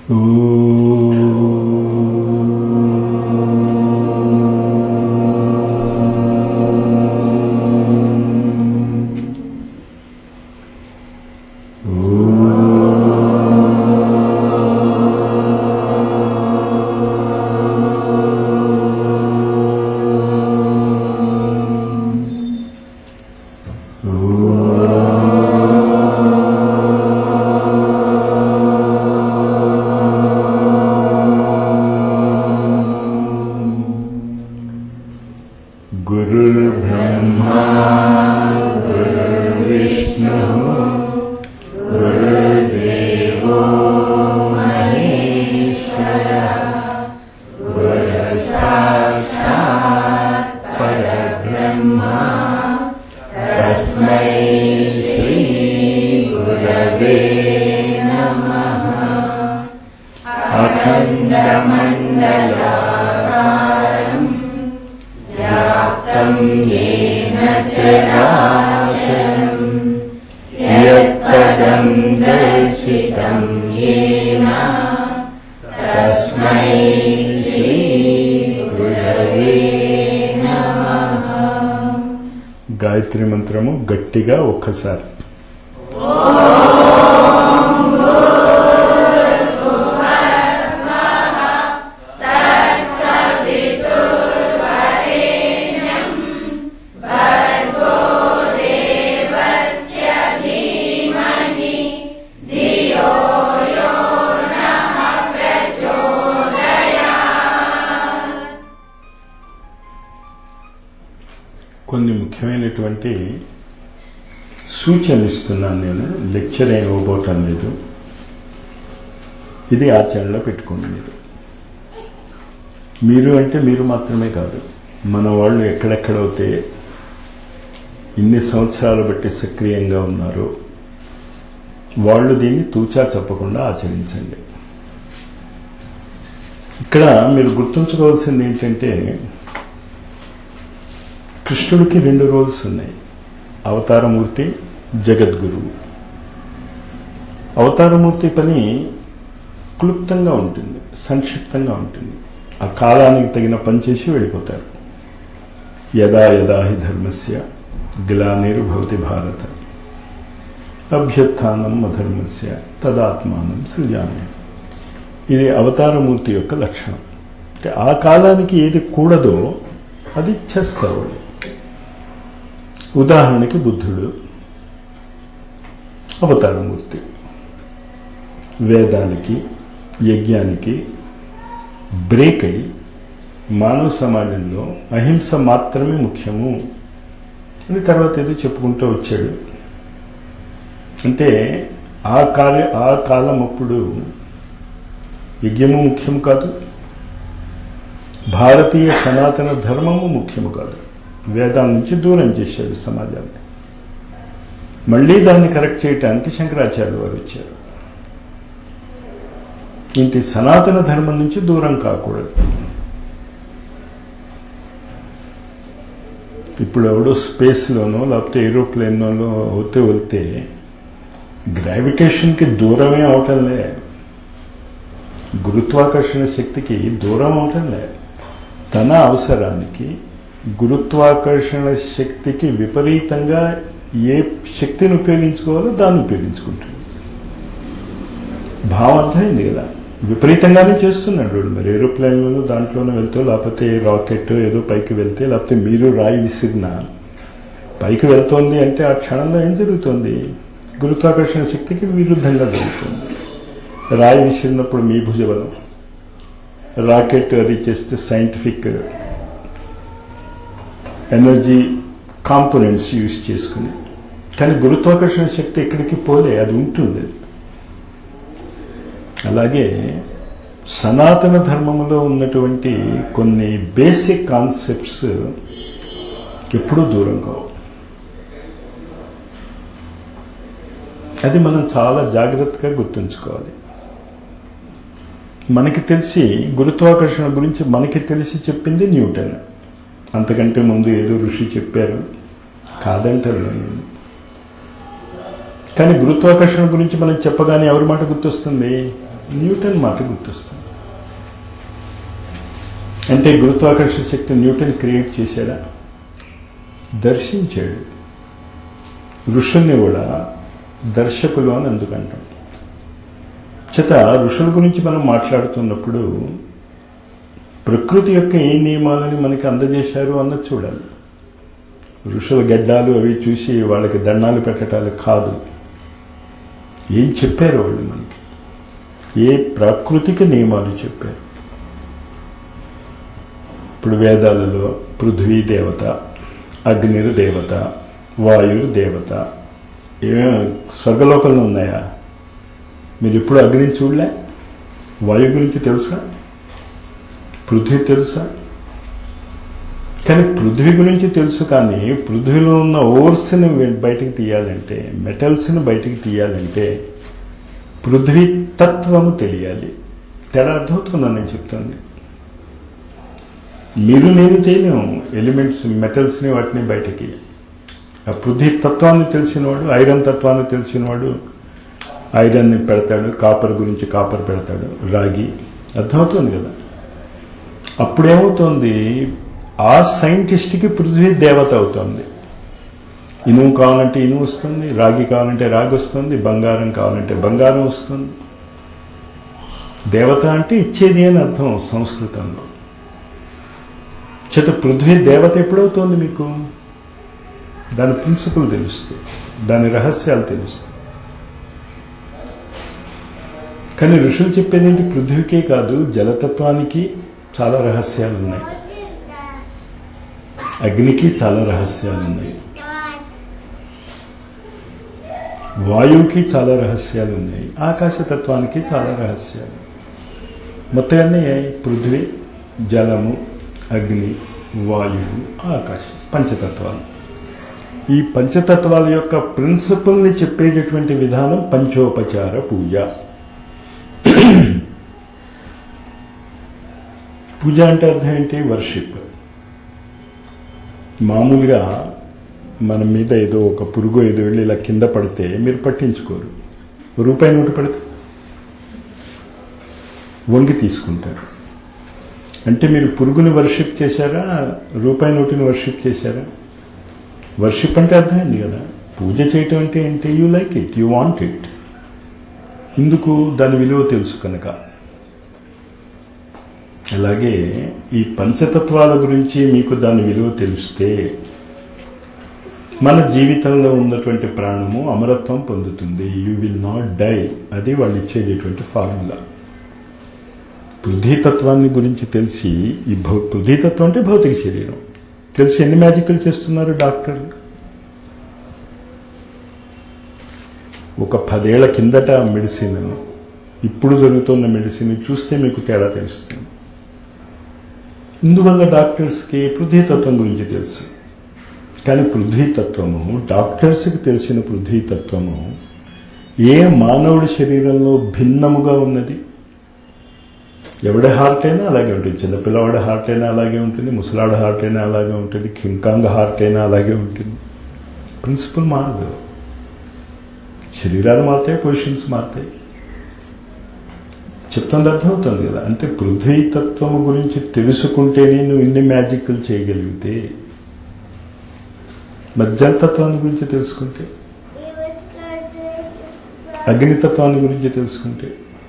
गुरुर्ब्रह्मा गुरुर्विष्णुः गुरुर्देवो महेश्वरः गुरुसाक्षात् परब्रह्मा तस्मै श्रीगुरवे नमः अखण्डमण्डलाकारम् व्याप्तं येन चराचरम् यत्पदं दर्शितं येन तस्मै श्रीगुरवे नमः గాయత్రి మంత్రము గట్టిగా ఒక్కసారి కొన్ని ముఖ్యమైనటువంటి సూచనలు ఇస్తున్నాను నేను లెక్చర్ ఏం ఇవ్వబోటం లేదు ఇది ఆచరణలో పెట్టుకోండి మీరు మీరు అంటే మీరు మాత్రమే కాదు మన వాళ్ళు ఎక్కడెక్కడైతే ఇన్ని సంవత్సరాలు బట్టి సక్రియంగా ఉన్నారో వాళ్ళు దీన్ని తూచా చెప్పకుండా ఆచరించండి ఇక్కడ మీరు గుర్తుంచుకోవాల్సింది ఏంటంటే కృష్ణుడికి రెండు రోల్స్ ఉన్నాయి అవతారమూర్తి జగద్గురువు అవతారమూర్తి పని క్లుప్తంగా ఉంటుంది సంక్షిప్తంగా ఉంటుంది ఆ కాలానికి తగిన పని చేసి వెళ్ళిపోతారు యదా యదా హి ధర్మస్య గ్లానిర్భవతి భారత అభ్యుత్నం అధర్మస్య తదాత్మానం సృజామి ఇది అవతారమూర్తి యొక్క లక్షణం అంటే ఆ కాలానికి ఏది కూడదో అది చేస్తారు వాళ్ళు ఉదాహరణకి బుద్ధుడు అవతారమూర్తి వేదానికి యజ్ఞానికి బ్రేక్ అయి మానవ సమాజంలో అహింస మాత్రమే ముఖ్యము అని తర్వాత ఏదో చెప్పుకుంటూ వచ్చాడు అంటే ఆ కాల ఆ కాలం అప్పుడు యజ్ఞము ముఖ్యం కాదు భారతీయ సనాతన ధర్మము ముఖ్యము కాదు వేదాల నుంచి దూరం చేశాడు సమాజాన్ని మళ్ళీ దాన్ని కరెక్ట్ చేయటానికి శంకరాచార్య వారు వచ్చారు ఇంటి సనాతన ధర్మం నుంచి దూరం కాకూడదు ఇప్పుడు ఎవడో స్పేస్లోనో లేకపోతే ఏరోప్లేన్లోనో అవుతే వెళ్తే గ్రావిటేషన్కి దూరమే అవటంలే గురుత్వాకర్షణ శక్తికి దూరం అవటంలే తన అవసరానికి గురుత్వాకర్షణ శక్తికి విపరీతంగా ఏ శక్తిని ఉపయోగించుకోవాలో దాన్ని ఉపయోగించుకుంటుంది భావం అర్థమైంది కదా విపరీతంగానే చేస్తున్నాడు వాడు మరి ఏరోప్లేన్లోనూ దాంట్లోనూ వెళ్తూ లేకపోతే రాకెట్ ఏదో పైకి వెళ్తే లేకపోతే మీరు రాయి విసిరినా పైకి వెళ్తోంది అంటే ఆ క్షణంలో ఏం జరుగుతుంది గురుత్వాకర్షణ శక్తికి విరుద్ధంగా జరుగుతుంది రాయి విసిరినప్పుడు మీ భుజబలం రాకెట్ అది చేస్తే సైంటిఫిక్ ఎనర్జీ కాంపోనెంట్స్ యూజ్ చేసుకుని కానీ గురుత్వాకర్షణ శక్తి ఎక్కడికి పోలే అది ఉంటుంది అలాగే సనాతన ధర్మములో ఉన్నటువంటి కొన్ని బేసిక్ కాన్సెప్ట్స్ ఎప్పుడూ దూరం కావు అది మనం చాలా జాగ్రత్తగా గుర్తుంచుకోవాలి మనకి తెలిసి గురుత్వాకర్షణ గురించి మనకి తెలిసి చెప్పింది న్యూటన్ అంతకంటే ముందు ఏదో ఋషి చెప్పారు కాదంటారు నేను కానీ గురుత్వాకర్షణ గురించి మనం చెప్పగానే ఎవరి మాట గుర్తొస్తుంది న్యూటన్ మాట గుర్తొస్తుంది అంటే గురుత్వాకర్షణ శక్తి న్యూటన్ క్రియేట్ చేశాడా దర్శించాడు ఋషుల్ని కూడా దర్శకులు అని అందుకంటాం చేత ఋషుల గురించి మనం మాట్లాడుతున్నప్పుడు ప్రకృతి యొక్క ఏ నియమాలని మనకి అందజేశారు అన్నది చూడాలి ఋషుల గడ్డాలు అవి చూసి వాళ్ళకి దండాలు పెట్టడాలు కాదు ఏం చెప్పారు వాళ్ళు మనకి ఏ ప్రాకృతిక నియమాలు చెప్పారు ఇప్పుడు వేదాలలో పృథ్వీ దేవత అగ్నిరు దేవత వాయువు దేవత ఏమే స్వర్గలోకంలో ఉన్నాయా మీరు ఇప్పుడు అగ్నిని చూడలే వాయు గురించి తెలుసా పృథ్వీ తెలుసా కానీ పృథ్వీ గురించి తెలుసు కానీ పృథ్వీలో ఉన్న ఓర్స్ని బయటికి తీయాలంటే మెటల్స్ని బయటికి తీయాలంటే పృథ్వీ తత్వము తెలియాలి తేడా అర్థమవుతుందా నేను చెప్తాను మీరు నేను చేయలేము ఎలిమెంట్స్ మెటల్స్ని వాటిని బయటకి ఆ పృథ్వీ తత్వాన్ని తెలిసినవాడు ఐరన్ తత్వాన్ని తెలిసినవాడు ఐరన్ని పెడతాడు కాపర్ గురించి కాపర్ పెడతాడు రాగి అర్థమవుతుంది కదా అప్పుడేమవుతుంది ఆ సైంటిస్ట్కి పృథ్వీ దేవత అవుతుంది ఇనుము కావాలంటే ఇనుము వస్తుంది రాగి కావాలంటే రాగి వస్తుంది బంగారం కావాలంటే బంగారం వస్తుంది దేవత అంటే ఇచ్చేది అని అర్థం సంస్కృతంలో చేత పృథ్వీ దేవత ఎప్పుడవుతోంది మీకు దాని ప్రిన్సిపల్ తెలుస్తుంది దాని రహస్యాలు తెలుస్తాయి కానీ ఋషులు చెప్పేది ఏంటి పృథ్వీకే కాదు జలతత్వానికి చాలా రహస్యాలు ఉన్నాయి అగ్నికి చాలా రహస్యాలు ఉన్నాయి వాయువుకి చాలా రహస్యాలు ఉన్నాయి ఆకాశతత్వానికి చాలా రహస్యాలు మొత్తాన్ని పృథ్వీ జలము అగ్ని వాయువు ఆకాశం పంచతత్వాలు ఈ పంచతత్వాల యొక్క ప్రిన్సిపల్ని చెప్పేటటువంటి విధానం పంచోపచార పూజ పూజ అంటే అర్థం ఏంటి వర్షిప్ మామూలుగా మన మీద ఏదో ఒక పురుగు ఏదో వెళ్ళి ఇలా కింద పడితే మీరు పట్టించుకోరు రూపాయి నోటు పడితే వంగి తీసుకుంటారు అంటే మీరు పురుగుని వర్షిప్ చేశారా రూపాయి నోటిని వర్షిప్ చేశారా వర్షిప్ అంటే అర్థమైంది కదా పూజ చేయటం అంటే ఏంటి you like it you want it ఇందుకు దాని విలువ తెలుసు కనుక అలాగే ఈ పంచతత్వాల గురించి మీకు దాని విలువ తెలిస్తే మన జీవితంలో ఉన్నటువంటి ప్రాణము అమరత్వం పొందుతుంది యూ విల్ నాట్ డై అది వాళ్ళు ఇచ్చేటటువంటి ఫార్ములా పృథ్వీతత్వాన్ని గురించి తెలిసి ఈ భౌ పృథ్వీతత్వం అంటే భౌతిక శరీరం తెలిసి ఎన్ని మ్యాజిక్లు చేస్తున్నారు డాక్టర్లు ఒక పదేళ్ల కిందట మెడిసిన్ ఇప్పుడు జరుగుతున్న మెడిసిన్ చూస్తే మీకు తేడా తెలుస్తుంది ఇందువల్ల డాక్టర్స్కి పృథ్వీతత్వం గురించి తెలుసు కానీ పృథ్వీతత్వము డాక్టర్స్కి తెలిసిన పృథ్వీతత్వము ఏ మానవుడి శరీరంలో భిన్నముగా ఉన్నది ఎవడి హార్ట్ అయినా అలాగే ఉంటుంది చిన్నపిల్లవాడి హార్ట్ అయినా అలాగే ఉంటుంది ముసలాడి హార్ట్ అయినా అలాగే ఉంటుంది కింకాంగ హార్ట్ అయినా అలాగే ఉంటుంది ప్రిన్సిపల్ మారదు శరీరాలు మారుతాయి పొజిషన్స్ మారుతాయి చెప్తుంది అర్థమవుతుంది కదా అంటే పృథ్వీతత్వము గురించి తెలుసుకుంటేనే నువ్వు ఇన్ని మ్యాజిక్లు చేయగలిగితే మధ్యతత్వాన్ని గురించి తెలుసుకుంటే అగ్నితత్వాన్ని గురించి తెలుసుకుంటే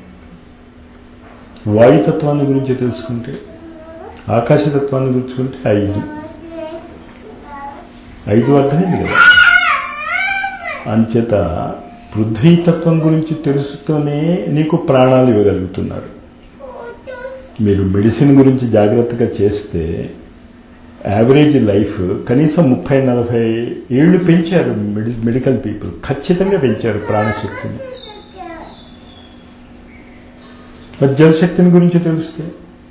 వాయుతత్వాన్ని గురించి తెలుసుకుంటే ఆకాశతత్వాన్ని గురించుకుంటే ఐదు ఐదు అర్థమైంది కదా అంచేత పృథ్వీతత్వం గురించి తెలుసుతూనే నీకు ప్రాణాలు ఇవ్వగలుగుతున్నారు మీరు మెడిసిన్ గురించి జాగ్రత్తగా చేస్తే యావరేజ్ లైఫ్ కనీసం ముప్పై నలభై ఏళ్ళు పెంచారు మెడికల్ పీపుల్ ఖచ్చితంగా పెంచారు ప్రాణశక్తిని మరి జలశక్తిని గురించి తెలిస్తే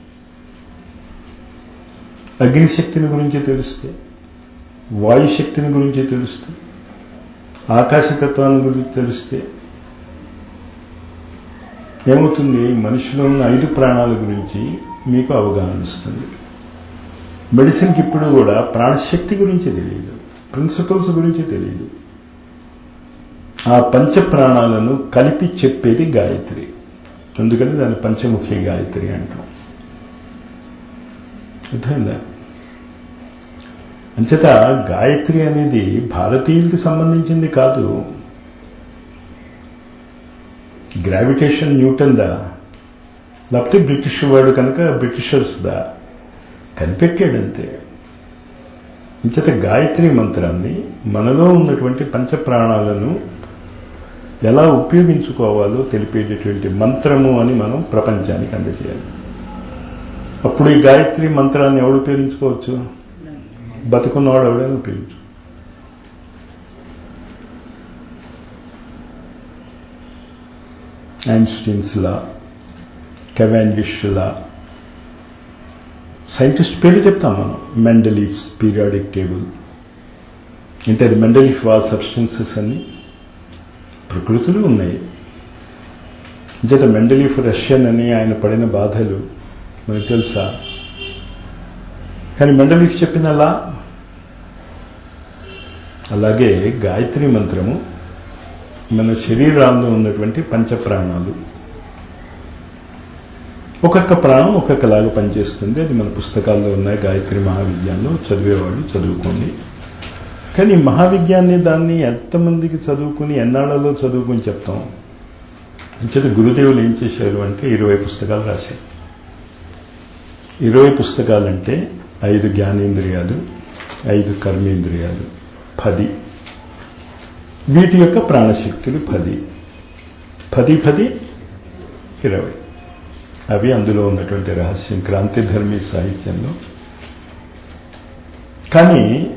అగ్నిశక్తిని గురించి తెలిస్తే వాయుశక్తిని గురించి తెలిస్తే ఆకాశతత్వాన్ని గురించి తెలిస్తే ఏమవుతుంది మనిషిలో ఉన్న ఐదు ప్రాణాల గురించి మీకు అవగాహన వస్తుంది మెడిసిన్కి ఇప్పుడు కూడా ప్రాణశక్తి గురించి తెలియదు ప్రిన్సిపల్స్ గురించి తెలియదు ఆ పంచ ప్రాణాలను కలిపి చెప్పేది గాయత్రి అందుకని దాన్ని పంచముఖి గాయత్రి అంటాం అర్థమైందా అంచేత గాయత్రి అనేది భారతీయులకి సంబంధించింది కాదు గ్రావిటేషన్ న్యూటన్ దా లేకపోతే బ్రిటిష్ వాడు కనుక బ్రిటిషర్స్ దా కనిపెట్టాడంతే ఇంచేత గాయత్రి మంత్రాన్ని మనలో ఉన్నటువంటి పంచప్రాణాలను ఎలా ఉపయోగించుకోవాలో తెలిపేటటువంటి మంత్రము అని మనం ప్రపంచానికి అందజేయాలి అప్పుడు ఈ గాయత్రి మంత్రాన్ని ఎవడు ఉపయోగించుకోవచ్చు బతుకున్నవాడు ఎవడైనా ఉపయోగించు ఐన్స్టీన్స్ లా కెవాండిష్ లా సైంటిస్ట్ పేరు చెప్తాం మనం మెండలీఫ్స్ పీరియాడిక్ టేబుల్ అంటే అది మెండలీఫ్ వా సబ్స్టెన్సెస్ అన్ని ప్రకృతులు ఉన్నాయి అంచేత మెండలీఫ్ రష్యన్ అని ఆయన పడిన బాధలు మనకు తెలుసా కానీ మెండలీఫ్ చెప్పినలా అలాగే గాయత్రి మంత్రము మన శరీరాల్లో ఉన్నటువంటి పంచప్రాణాలు ఒక్కొక్క ప్రాణం ఒక్కొక్కలాగా పనిచేస్తుంది అది మన పుస్తకాల్లో ఉన్నాయి గాయత్రి మహావిద్యాల్లో చదివేవాళ్ళు చదువుకోండి కానీ మహావిజ్ఞాన్ని దాన్ని ఎంతమందికి చదువుకుని ఎన్నాళ్లలో చదువుకుని చెప్తాం అంచేత గురుదేవులు ఏం చేశారు అంటే ఇరవై పుస్తకాలు రాశారు ఇరవై పుస్తకాలంటే ఐదు జ్ఞానేంద్రియాలు ఐదు కర్మేంద్రియాలు పది వీటి యొక్క ప్రాణశక్తులు పది పది పది ఇరవై అవి అందులో ఉన్నటువంటి రహస్యం క్రాంతిధర్మి సాహిత్యంలో కానీ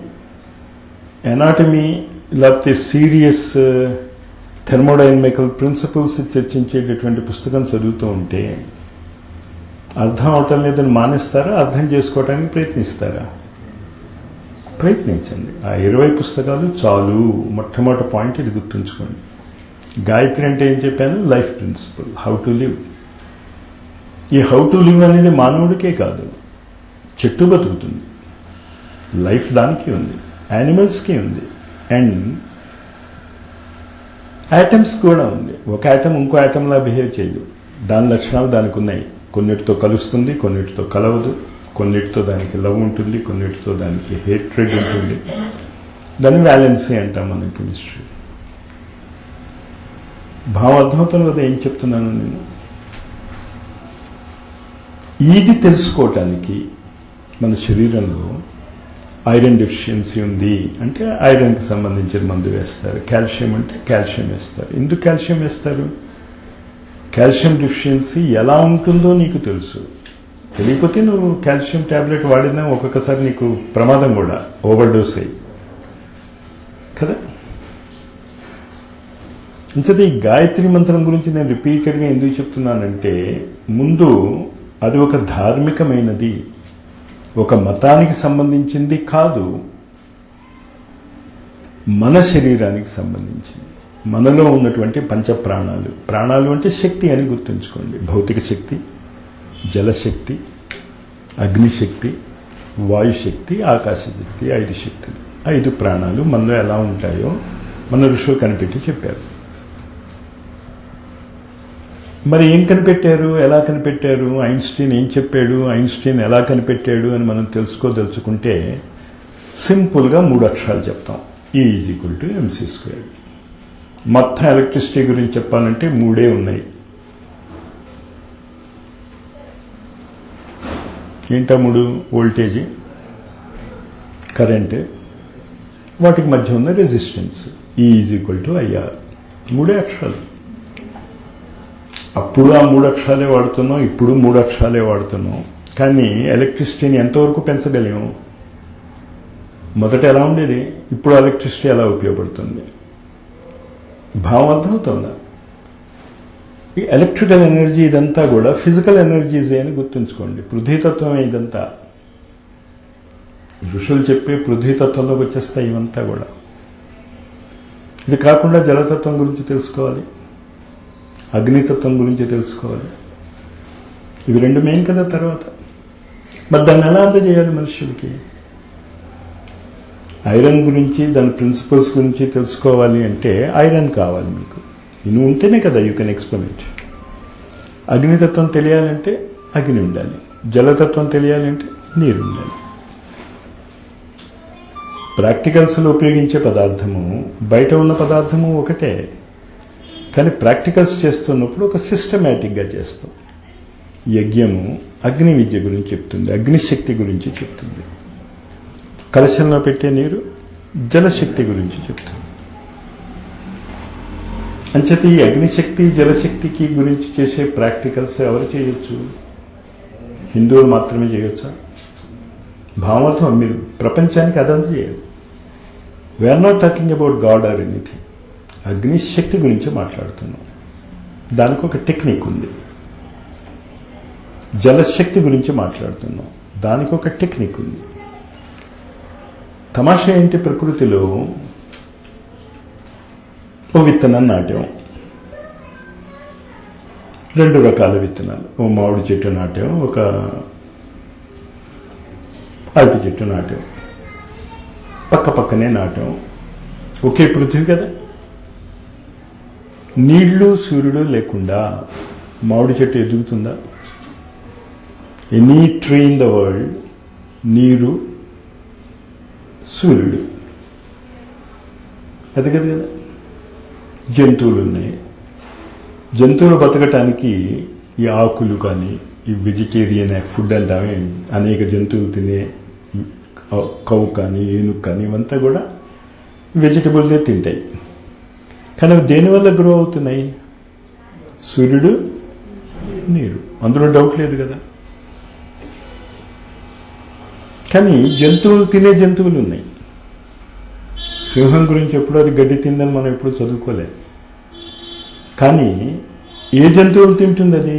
ఎనాటమీ లేకపోతే సీరియస్ థెర్మోడైనమికల్ ప్రిన్సిపల్స్ చర్చించేటటువంటి పుస్తకం చదువుతూ ఉంటే అర్థం అవటం లేదని మానేస్తారా అర్థం చేసుకోవడానికి ప్రయత్నిస్తారా ప్రయత్నించండి ఆ ఇరవై పుస్తకాలు చాలు మొట్టమొదటి పాయింట్ ఇది గుర్తుంచుకోండి గాయత్రి అంటే ఏం చెప్పాను life principle how to live ఈ హౌ టు లివ్ అనేది మానవుడికే కాదు చెట్టు బతుకుతుంది లైఫ్ దానికి ఉంది యానిమల్స్కి ఉంది అండ్ యాటమ్స్ కూడా ఉంది ఒక యాటమ్ ఇంకో యాటమ్లా బిహేవ్ చేయదు దాని లక్షణాలు దానికి ఉన్నాయి కొన్నిటితో కలుస్తుంది కొన్నిటితో కలవదు కొన్నిటితో దానికి లవ్ ఉంటుంది కొన్నిటితో దానికి హేట్రెడ్ ఉంటుంది దాన్ని వ్యాలెన్సీ అంటాం మనం కెమిస్ట్రీ భావం అర్థమవుతుంది కదా ఏం చెప్తున్నాను నేను ఇది తెలుసుకోవటానికి మన శరీరంలో ఐరన్ డెఫిషియన్సీ ఉంది అంటే ఐరన్కి సంబంధించిన మందు వేస్తారు కాల్షియం అంటే కాల్షియం వేస్తారు ఎందుకు కాల్షియం వేస్తారు కాల్షియం డెఫిషియన్సీ ఎలా ఉంటుందో నీకు తెలుసు తెలియకపోతే నువ్వు కాల్షియం ట్యాబ్లెట్ వాడినా ఒక్కొక్కసారి నీకు ప్రమాదం కూడా ఓవర్ డోస్ అయ్యి కదా ఇంతది ఈ గాయత్రి మంత్రం గురించి నేను రిపీటెడ్గా ఎందుకు చెప్తున్నానంటే ముందు అది ఒక ధార్మికమైనది ఒక మతానికి సంబంధించింది కాదు మన శరీరానికి సంబంధించింది మనలో ఉన్నటువంటి పంచ ప్రాణాలు ప్రాణాలు అంటే శక్తి అని గుర్తుంచుకోండి భౌతిక శక్తి జలశక్తి అగ్నిశక్తి వాయుశక్తి ఆకాశశక్తి ఐదు శక్తులు ఐదు ప్రాణాలు మనలో ఎలా ఉంటాయో మన ఋషులు కనిపెట్టి చెప్పారు మరి ఏం కనిపెట్టారు ఎలా కనిపెట్టారు ఐన్స్టీన్ ఏం చెప్పాడు ఐన్స్టీన్ ఎలా కనిపెట్టాడు అని మనం తెలుసుకోదలుచుకుంటే సింపుల్గా మూడు అక్షరాలు చెప్తాం is equal to M C square మొత్తం ఎలక్ట్రిసిటీ గురించి చెప్పాలంటే మూడే ఉన్నాయి ఏంటా మూడు వోల్టేజ్ కరెంట్ వాటికి మధ్య ఉన్న resistance is equal to I R మూడే అక్షరాలు అప్పుడు ఆ మూడు అక్షరాలే వాడుతున్నాం ఇప్పుడు మూడు అక్షరాలే వాడుతున్నాం కానీ ఎలక్ట్రిసిటీని ఎంతవరకు పెంచగలిగాం మొదట ఎలా ఉండేది ఇప్పుడు ఎలక్ట్రిసిటీ ఎలా ఉపయోగపడుతుంది భావం అర్థమవుతుందా ఈ ఎలక్ట్రికల్ ఎనర్జీ ఇదంతా కూడా ఫిజికల్ ఎనర్జీసే అని గుర్తుంచుకోండి పృథ్వీతత్వమే ఇదంతా ఋషులు చెప్పే పృథ్వీతత్వంలోకి వచ్చేస్తాయి ఇవంతా కూడా ఇది కాకుండా జలతత్వం గురించి తెలుసుకోవాలి అగ్నితత్వం గురించి తెలుసుకోవాలి ఇవి రెండు మెయిన్ కదా తర్వాత మరి దాన్ని ఎలా అందజేయాలి మనుషులకి ఐరన్ గురించి దాని ప్రిన్సిపల్స్ గురించి తెలుసుకోవాలి అంటే ఐరన్ కావాలి మీకు ఇన్ని ఉంటేనే కదా యూ కెన్ ఎక్స్పెరిమెంట్ అగ్నితత్వం తెలియాలంటే అగ్ని ఉండాలి జలతత్వం తెలియాలంటే నీరు ఉండాలి ప్రాక్టికల్స్లో ఉపయోగించే పదార్థము బయట ఉన్న పదార్థము ఒకటే కానీ ప్రాక్టికల్స్ చేస్తున్నప్పుడు ఒక సిస్టమేటిక్గా చేస్తాం యజ్ఞము అగ్ని విద్య గురించి చెప్తుంది అగ్నిశక్తి గురించి చెప్తుంది కలశంలో పెట్టే నీరు జలశక్తి గురించి చెప్తుంది అంచేత ఈ అగ్నిశక్తి జలశక్తికి గురించి చేసే ప్రాక్టికల్స్ ఎవరు చేయొచ్చు హిందువులు మాత్రమే చేయొచ్చా భావతో మీరు ప్రపంచానికి అదంతా చేయరు we are not talking about God or anything అగ్నిశక్తి గురించి మాట్లాడుతున్నాం దానికి ఒక టెక్నిక్ ఉంది జలశక్తి గురించి మాట్లాడుతున్నాం దానికి ఒక టెక్నిక్ ఉంది తమాషా ఏంటి ప్రకృతిలో ఓ విత్తనం నాట్యం రెండు రకాల విత్తనాలు ఓ మామిడి చెట్టు నాట్యం ఒక అరటి చెట్టు నాట్యం పక్క పక్కనే నాట్యం ఒకే పృథ్వీ కదా నీళ్లు సూర్యుడు లేకుండా మామిడి చెట్టు ఎదుగుతుందా any tree in the world నీరు సూర్యుడు అది కదా కదా జంతువులు ఉన్నాయి జంతువులు బతకటానికి ఈ ఆకులు కానీ ఈ వెజిటేరియన్ ఫుడ్ అంటామే అనేక జంతువులు తినే కవు కానీ ఏనుగు కానీ ఇవంతా కూడా వెజిటబుల్సే తింటాయి కానీ అవి దేనివల్ల గ్రో అవుతున్నాయి సూర్యుడు నీరు అందులో డౌట్ లేదు కదా కానీ జంతువులు తినే జంతువులు ఉన్నాయి సింహం గురించి ఎప్పుడు అది గడ్డి తిందని మనం ఎప్పుడు చదువుకోలే కానీ ఏ జంతువులు తింటుంది అది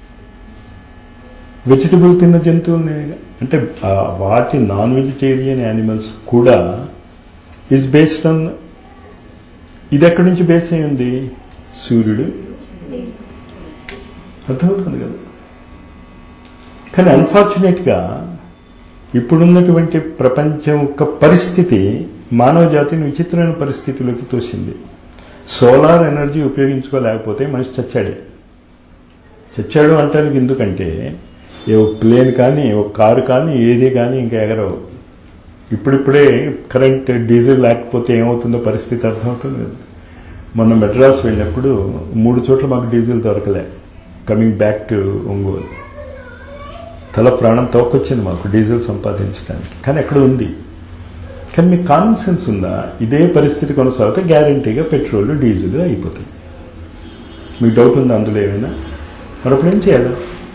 వెజిటబుల్ తిన్న జంతువుల్ని అంటే ఆ వాటి నాన్ వెజిటేరియన్ యానిమల్స్ కూడా ఈజ్ బేస్డ్ ఆన్ ఇది ఎక్కడి నుంచి బేస్ అయి ఉంది సూర్యుడు అర్థమవుతుంది కదా కానీ అన్ఫార్చునేట్గా ఇప్పుడున్నటువంటి ప్రపంచం యొక్క పరిస్థితి మానవ జాతిని విచిత్రమైన పరిస్థితిలోకి తోసింది సోలార్ ఎనర్జీ ఉపయోగించుకోలేకపోతే మనిషి చచ్చాడే చచ్చాడు అంటానికి ఎందుకంటే ఏ ప్లేన్ కానీ ఒక కారు కానీ ఏది కానీ ఇంకా ఎగరవు ఇప్పుడిప్పుడే కరెంట్ డీజిల్ లేకపోతే ఏమవుతుందో పరిస్థితి అర్థమవుతుంది కదా మొన్న మెడ్రాస్ వెళ్ళినప్పుడు మూడు చోట్ల మాకు డీజిల్ దొరకలే కమింగ్ బ్యాక్ టు ఒంగోలు తల ప్రాణం తోకొచ్చింది మాకు డీజిల్ సంపాదించడానికి కానీ అక్కడ ఉంది కానీ మీకు కామన్ సెన్స్ ఉందా ఇదే పరిస్థితి కొనసాగితే గ్యారంటీగా పెట్రోల్ డీజిల్ అయిపోతాయి మీకు డౌట్ ఉందా అందులో ఏమైనా మరప్పుడు ఏం చేయాలి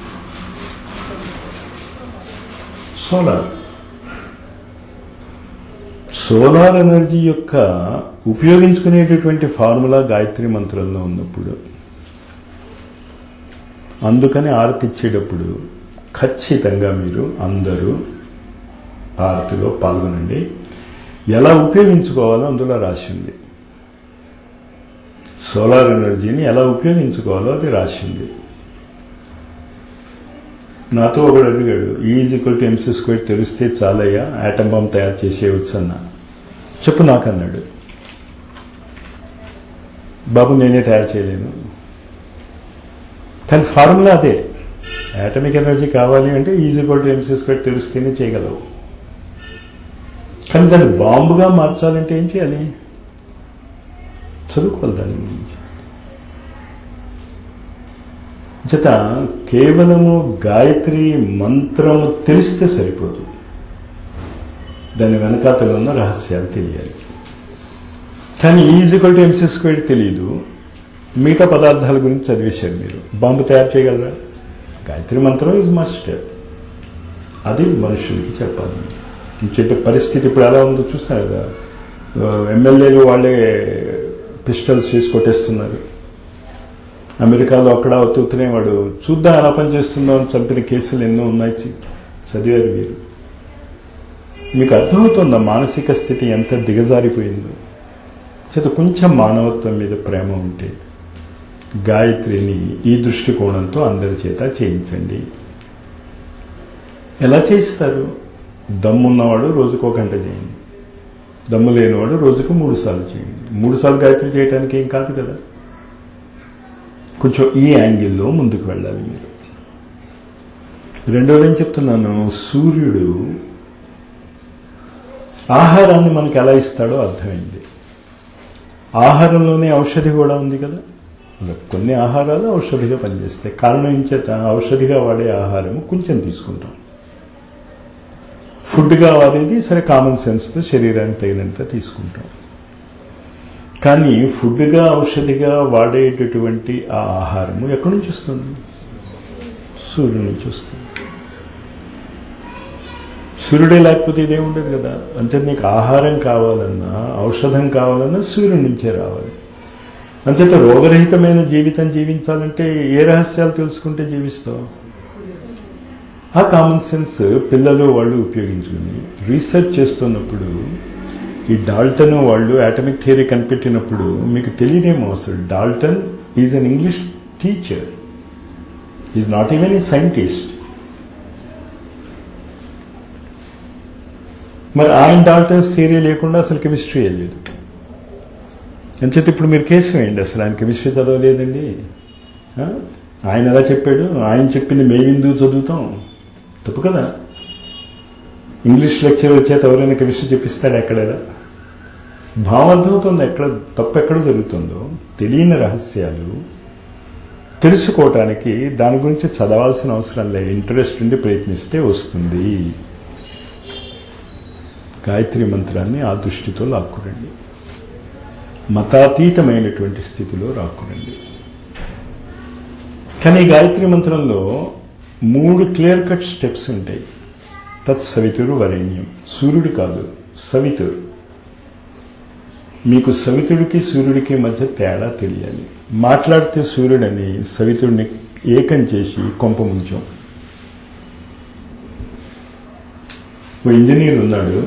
సోలార్ సోలార్ ఎనర్జీ యొక్క ఉపయోగించుకునేటటువంటి ఫార్ములా గాయత్రి మంత్రంలో ఉన్నప్పుడు అందుకని ఆరతి ఇచ్చేటప్పుడు ఖచ్చితంగా మీరు అందరూ ఆరతిలో పాల్గొనండి ఎలా ఉపయోగించుకోవాలో అందులో రాసి ఉంది సోలార్ ఎనర్జీని ఎలా ఉపయోగించుకోవాలో అది రాసి ఉంది నాతో ఒకడు అడిగాడు is equal to M C square తెలిస్తే చాలయ్యా ఆటం బాంబ్ తయారు చేసేయవచ్చు అన్న చెప్పు నాకన్నాడు బాబు నేనే తయారు చేయలేను కానీ ఫార్ములా అదే యాటమిక్ ఎనర్జీ కావాలి అంటే is equal to M C square తెలిస్తేనే చేయగలవు కానీ దాన్ని బాంబుగా మార్చాలంటే ఏం చేయాలి చదువుకోవాలి దాని గురించి చేత కేవలము గాయత్రి మంత్రము తెలిస్తే సరిపోదు దాని వెనకాతలో ఉన్న రహస్యాలు తెలియాలి కానీ ఈజీక్వల్ టు ఎంసీ స్క్వేర్ తెలియదు మిగతా పదార్థాల గురించి చదివేశారు మీరు బాంబు తయారు చేయగలరా గాయత్రి మంత్రం ఇస్ మస్ట్ అది మనుషులకి చెప్పాలి చెప్పే పరిస్థితి ఇప్పుడు ఎలా ఉందో చూస్తారు కదా ఎమ్మెల్యేలు వాళ్ళే పిస్టల్స్ వేసి కొట్టేస్తున్నారు అమెరికాలో అక్కడ అవుతూనే వాడు చూద్దాం ఎలా పనిచేస్తుందో అని చంపిన కేసులు ఎన్నో ఉన్నాయి చదివారు మీరు మీకు అర్థమవుతుందా మానసిక స్థితి ఎంత దిగజారిపోయిందో చేత కొంచెం మానవత్వం మీద ప్రేమ ఉంటే గాయత్రిని ఈ దృష్టికోణంతో అందరి చేత చేయించండి ఎలా చేయిస్తారు దమ్మున్నవాడు రోజుకు ఒక గంట చేయండి దమ్ము లేనివాడు రోజుకు మూడు సార్లు చేయండి మూడు సార్లు గాయత్రి చేయడానికి ఏం కాదు కదా కొంచెం ఈ యాంగిల్లో ముందుకు వెళ్ళాలి మీరు రెండోది ఏం చెప్తున్నాను సూర్యుడు ఆహారాన్ని మనకి ఎలా ఇస్తాడో అర్థమైంది ఆహారంలోనే ఔషధి కూడా ఉంది కదా కొన్ని ఆహారాలు ఔషధిగా పనిచేస్తాయి కారణం ఏం చేత ఔషధిగా వాడే ఆహారము కొంచెం తీసుకుంటాం ఫుడ్గా వాడేది సరే కామన్ సెన్స్తో శరీరానికి తగినంత తీసుకుంటాం కానీ ఫుడ్గా ఔషధిగా వాడేటటువంటి ఆ ఆహారము ఎక్కడి నుంచి వస్తుంది సూర్యుడి నుంచి వస్తుంది సూర్యుడే లేకపోతే ఇదే ఉండదు కదా అంటే నీకు ఆహారం కావాలన్నా ఔషధం కావాలన్నా సూర్యుడి నుంచే రావాలి అంతేత రోగరహితమైన జీవితం జీవించాలంటే ఏ రహస్యాలు తెలుసుకుంటే జీవిస్తావు ఆ కామన్ సెన్స్ పిల్లలు వాళ్ళు ఉపయోగించుకుని రీసెర్చ్ చేస్తున్నప్పుడు ఈ డాల్టన్ వాళ్ళు అటమిక్ థియరీ కనిపెట్టినప్పుడు మీకు తెలియదేమో అసలు Dalton is an English teacher is not even a scientist మరి ఆయన డాల్టన్స్ థియరీ లేకుండా అసలు కెమిస్ట్రీ లేదు అంచేత ఇప్పుడు మీరు కేసు వేయండి అసలు ఆయన కెమిస్ట్రీ చదవలేదండి ఆ? ఆయన ఎలా చెప్పాడు ఆయన చెప్పింది మేమెందుకు చదువుతాం తప్పు కదా ఇంగ్లీష్ లెక్చర్ వచ్చేది ఎవరైనా కెమిస్ట్రీ చెప్పిస్తాడు ఎక్కడైనా భావం అర్థమవుతుంది ఎక్కడ తప్పు ఎక్కడ జరుగుతుందో తెలియని రహస్యాలు తెలుసుకోవటానికి దాని గురించి చదవాల్సిన అవసరం లేదు ఇంట్రెస్ట్ ఉండి ప్రయత్నిస్తే వస్తుంది గాయత్రి మంత్రాన్ని ఆ దృష్టితో లాక్కురండి మతాతీతమైనటువంటి స్థితిలో రాకురండి కానీ ఈ గాయత్రి మంత్రంలో మూడు క్లియర్ కట్ స్టెప్స్ ఉంటాయి తత్ సవితురు వరేణ్యం సూర్యుడు కాదు సవితురు మీకు సవితుడికి సూర్యుడికి మధ్య తేడా తెలియాలి మాట్లాడితే సూర్యుడని సవితుడిని ఏకం చేసి కొంప ముంచాం ఓ ఇంజనీర్ ఉన్నాడు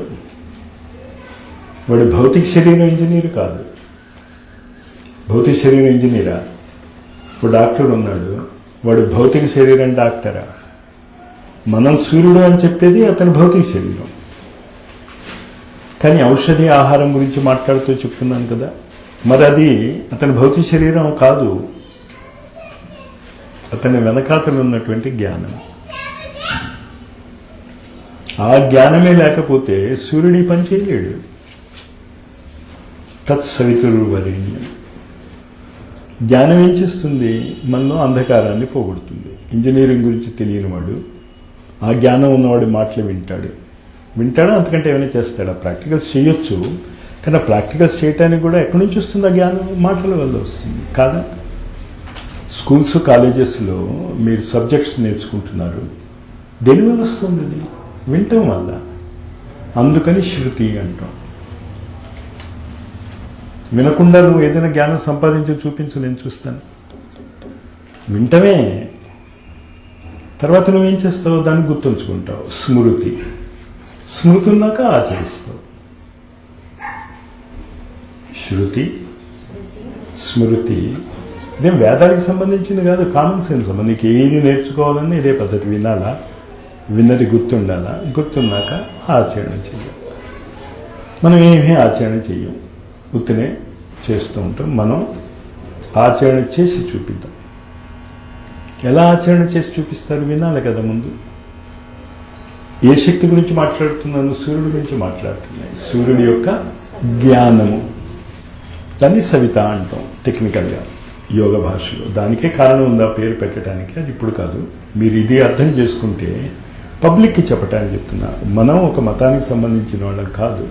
వాడు భౌతిక శరీరం ఇంజనీర్ కాదు భౌతిక శరీరం ఇంజనీరా ఓ డాక్టర్ ఉన్నాడు వాడు భౌతిక శరీరం డాక్టరా మనం సూర్యుడు అని చెప్పేది అతని భౌతిక శరీరం కానీ ఔషధి ఆహారం గురించి మాట్లాడుతూ చెప్తున్నాను కదా మరి అది అతని భౌతిక శరీరం కాదు అతని వెనకాతలు ఉన్నటువంటి జ్ఞానం ఆ జ్ఞానమే లేకపోతే సూర్యుడి పని చేయలేడు తత్సవితురు వరేణ్యం జ్ఞానం ఏం చేస్తుంది మనలో అంధకారాన్ని పోగొడుతుంది ఇంజనీరింగ్ గురించి తెలియని వాడు ఆ జ్ఞానం ఉన్నవాడి మాటలు వింటాడు వింటాడా అంతకంటే ఏమైనా చేస్తాడా ప్రాక్టికల్స్ చేయొచ్చు కానీ ఆ ప్రాక్టికల్స్ చేయటానికి కూడా ఎక్కడి నుంచి వస్తుంది ఆ జ్ఞానం మాటల వల్ల వస్తుంది కాదా స్కూల్స్ కాలేజెస్లో మీరు సబ్జెక్ట్స్ నేర్చుకుంటున్నారు దేనివల్ల వస్తుంది అది వింటం వల్ల అందుకని శృతి అంటాం వినకుండా నువ్వు ఏదైనా జ్ఞానం సంపాదించి చూపించు నేను చూస్తాను వింటమే తర్వాత నువ్వేం చేస్తావు దాన్ని గుర్తుంచుకుంటావు స్మృతి స్మృతి ఉన్నాక ఆచరిస్తావు శృతి స్మృతి ఇదేం వేదానికి సంబంధించింది కాదు కామన్ సెన్స్ అమ్మ నీకు ఏది నేర్చుకోవాలన్నా ఇదే పద్ధతి వినాలా విన్నది గుర్తుండాలా గుర్తున్నాక ఆచరణ చెయ్యాలి మనం ఏమీ ఆచరణ చెయ్యం ఉత్తినే చేస్తూ ఉంటాం మనం ఆచరణ చేసి చూపిద్దాం ఎలా ఆచరణ చేసి చూపిస్తారు వినాలి కదా ముందు ఏ శక్తి గురించి మాట్లాడుతున్నాను సూర్యుడి గురించి మాట్లాడుతున్నాను సూర్యుడి యొక్క జ్ఞానము దాన్ని సవిత అంటాం టెక్నికల్గా యోగ భాషలో దానికే కారణం ఉందా పేరు పెట్టడానికి అది ఇప్పుడు కాదు మీరు ఇది అర్థం చేసుకుంటే పబ్లిక్కి చెప్పటానికి చెప్తున్నా మనం ఒక మతానికి సంబంధించిన వాళ్ళం కాదు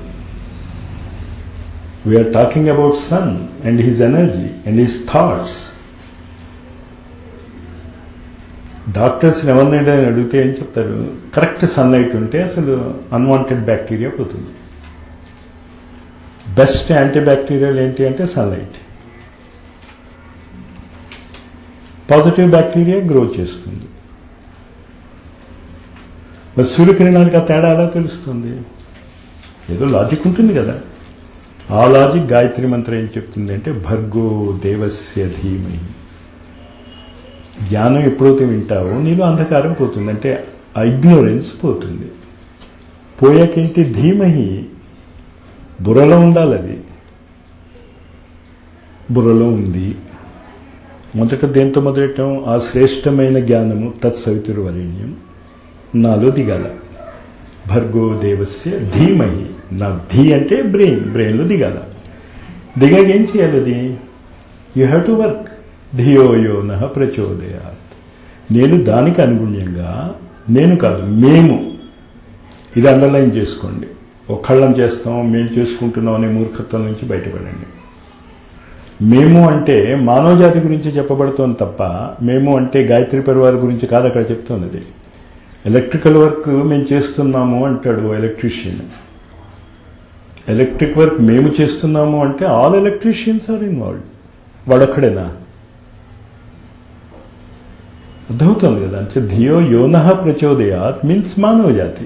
we are talking about sun and his energy and his thoughts doctors ఎవరినైనా అడిగితే ఏం చెప్తారు కరెక్ట్ సన్లైట్ ఉంటే అసలు అన్వాంటెడ్ బ్యాక్టీరియా పోతుంది బెస్ట్ యాంటీ బ్యాక్టీరియల్ ఏంటి అంటే సన్లైట్ పాజిటివ్ బ్యాక్టీరియా గ్రో చేస్తుంది మరి సూర్యకిరణానికి ఆ తేడా ఎలా తెలుస్తుంది ఏదో లాజిక్ ఉంటుంది కదా ఆ లాజిక్ గాయత్రి మంత్రం ఏం చెప్తుంది అంటే భర్గో దేవస్య ధీమహి జ్ఞానం ఎప్పుడైతే వింటావో నీలో అంధకారం పోతుంది అంటే ఆ ఇగ్నోరెన్స్ పోతుంది పోయాకేంటి ధీమహి బుర్రలో ఉండాలి అది బుర్రలో ఉంది మొదట దేంతో మొదలెట్టం ఆ శ్రేష్టమైన జ్ఞానము తత్సవితురు వరేణ్యం నాలో దిగాల భర్గో దేవస్య ధీమహి నా ధీ అంటే బ్రెయిన్ బ్రెయిన్లో దిగాల దిగాక ఏం చేయాలి అది యూ హ్యావ్ టు వర్క్ ధియో యోన ప్రచోదయాత్ నేను దానికి అనుగుణ్యంగా నేను కాదు మేము ఇది అండర్లైన్ చేసుకోండి ఒక్కళ్ళం చేస్తాం మేము చేసుకుంటున్నాం అనే మూర్ఖత్వం నుంచి బయటపడండి మేము అంటే మానవ జాతి గురించి చెప్పబడుతోంది తప్ప మేము అంటే గాయత్రి పరివార్ గురించి కాదు అక్కడ చెప్తున్నది ఎలక్ట్రికల్ వర్క్ మేము చేస్తున్నాము అంటాడు ఎలక్ట్రీషియన్ ఎలక్ట్రిక్ వర్క్ మేము చేస్తున్నాము అంటే ఆల్ ఎలక్ట్రీషియన్స్ ఆర్ ఇన్వాల్వ్డ్ వాడొక్కడేనా అర్థమవుతుంది కదా అంటే ధియో యోన ప్రచోదయాత్ మీన్స్ మానవ జాతి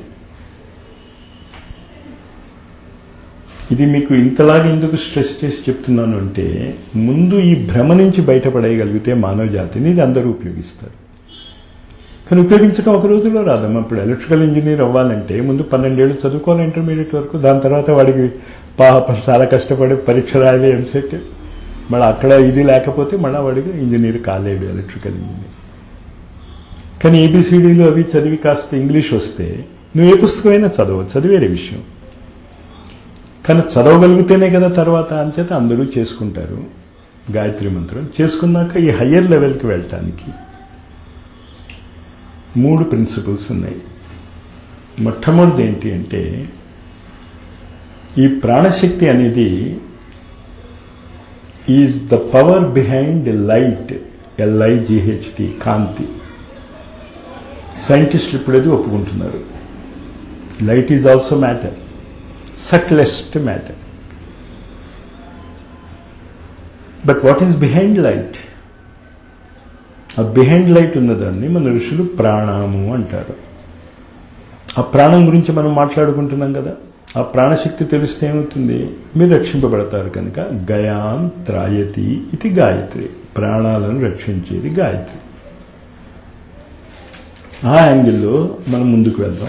ఇది మీకు ఇంతలాగా ఎందుకు స్ట్రెస్ చేసి చెప్తున్నాను అంటే ముందు ఈ భ్రమ నుంచి బయటపడేయగలిగితే మానవ జాతిని ఇది అందరూ ఉపయోగిస్తారు కానీ ఉపయోగించడం ఒక రోజులో రాదమ్మా ఇప్పుడు ఎలక్ట్రికల్ ఇంజనీర్ అవ్వాలంటే ముందు పన్నెండేళ్ళు చదువుకోవాలి ఇంటర్మీడియట్ వరకు దాని తర్వాత వాడికి పాపం చాలా కష్టపడి పరీక్ష రాయాలి ఎంసెట్ మళ్ళీ అక్కడ ఇది లేకపోతే మళ్ళీ వాడికి ఇంజనీర్ కాలేడు ఎలక్ట్రికల్ ఇంజనీర్ కానీ ఏబిసిడీలు అవి చదివి కాస్త ఇంగ్లీష్ వస్తే నువ్వు ఏ పుస్తకమైనా చదవచ్చు అది వేరే విషయం కానీ చదవగలిగితేనే కదా తర్వాత అంచేత అందరూ చేసుకుంటారు గాయత్రి మంత్రం చేసుకున్నాక ఈ హయ్యర్ లెవెల్కి వెళ్ళటానికి మూడు ప్రిన్సిపల్స్ ఉన్నాయి మొట్టమొదటిది ఏంటి అంటే ఈ ప్రాణశక్తి అనేది is the power behind light L I G H T కాంతి సైంటిస్టులు ఇప్పుడు అది ఒప్పుకుంటున్నారు light is also matter subtlest matter but what is behind light ఆ బిహైండ్ లైట్ ఉన్నదాన్ని మన ఋషులు ప్రాణాము అంటారు ఆ ప్రాణం గురించి మనం మాట్లాడుకుంటున్నాం కదా ఆ ప్రాణశక్తి తెలిస్తే ఏమవుతుంది మీరు రక్షింపబడతారు కనుక గయాం త్రాయతి ఇది గాయత్రి ప్రాణాలను రక్షించేది గాయత్రి ఆ యాంగిల్లో మనం ముందుకు వెళ్దాం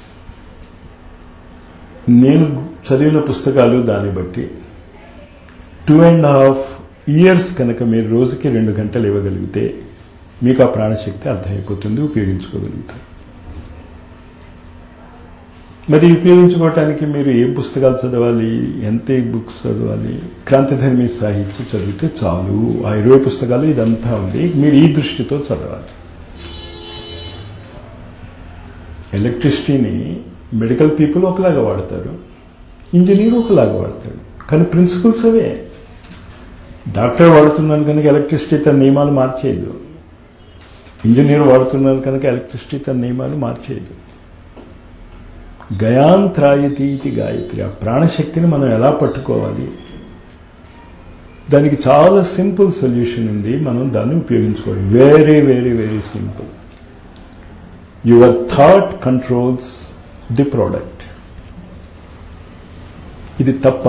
నేను చదివిన పుస్తకాలు దాన్ని బట్టి టూ అండ్ హాఫ్ ఇయర్స్ కనుక మీరు రోజుకి రెండు గంటలు ఇవ్వగలిగితే మీకు ఆ ప్రాణశక్తి అర్థమైపోతుంది ఉపయోగించుకోగలుగుతారు మరి ఉపయోగించుకోవటానికి మీరు ఏం పుస్తకాలు చదవాలి ఎంత బుక్స్ చదవాలి క్రాంతిధర్మి సాహిత్యం చదివితే చాలు ఆ ఇరవై పుస్తకాలు ఇదంతా ఉంది మీరు ఈ దృష్టితో చదవాలి ఎలక్ట్రిసిటీని మెడికల్ పీపుల్ ఒకలాగా వాడతారు ఇంజనీర్ ఒకలాగా వాడతాడు కానీ ప్రిన్సిపల్స్ అవే డాక్టర్ వాడుతున్నాను కనుక ఎలక్ట్రిసిటీ తన నియమాలు మార్చేయదు ఇంజనీర్ వాడుతున్నాను కనుక ఎలక్ట్రిసిటీ తన నియమాలు మార్చేయదు గయాంత్రాయతి ఇది గాయత్రి ఆ ప్రాణశక్తిని మనం ఎలా పట్టుకోవాలి దానికి చాలా సింపుల్ సొల్యూషన్ ఉంది మనం దాన్ని ఉపయోగించుకోవాలి very very very simple your thought controls the product ఇది తప్ప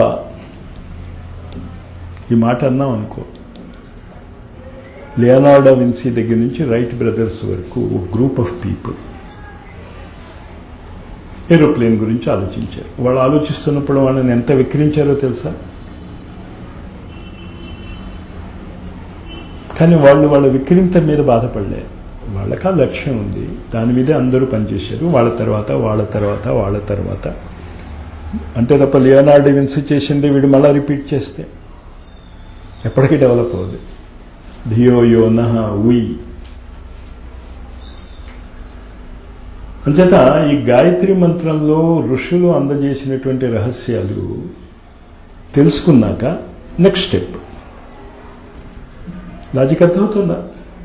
ఈ మాట అన్నాం అనుకో లియనార్డో విన్సీ దగ్గర నుంచి రైట్ బ్రదర్స్ వరకు ఒక గ్రూప్ ఆఫ్ పీపుల్ ఏరోప్లేన్ గురించి ఆలోచించారు వాళ్ళు ఆలోచిస్తున్నప్పుడు వాళ్ళని ఎంత విక్రించారో తెలుసా కానీ వాళ్ళు వాళ్ళ విక్రింత మీద బాధపడలే వాళ్ళకి ఆ లక్ష్యం ఉంది దాని మీదే అందరూ పనిచేశారు వాళ్ళ తర్వాత వాళ్ళ తర్వాత వాళ్ళ తర్వాత అంతే తప్ప లియోనార్డో విన్సీ చేసింది వీడు మళ్ళా రిపీట్ చేస్తే ఎప్పటికీ డెవలప్ అవ్వదు ధియో యో నహ ఉయ్ అంచేత ఈ గాయత్రి మంత్రంలో ఋషులు అందజేసినటువంటి రహస్యాలు తెలుసుకున్నాక నెక్స్ట్ స్టెప్ లాజిక్ అర్థమవుతుందా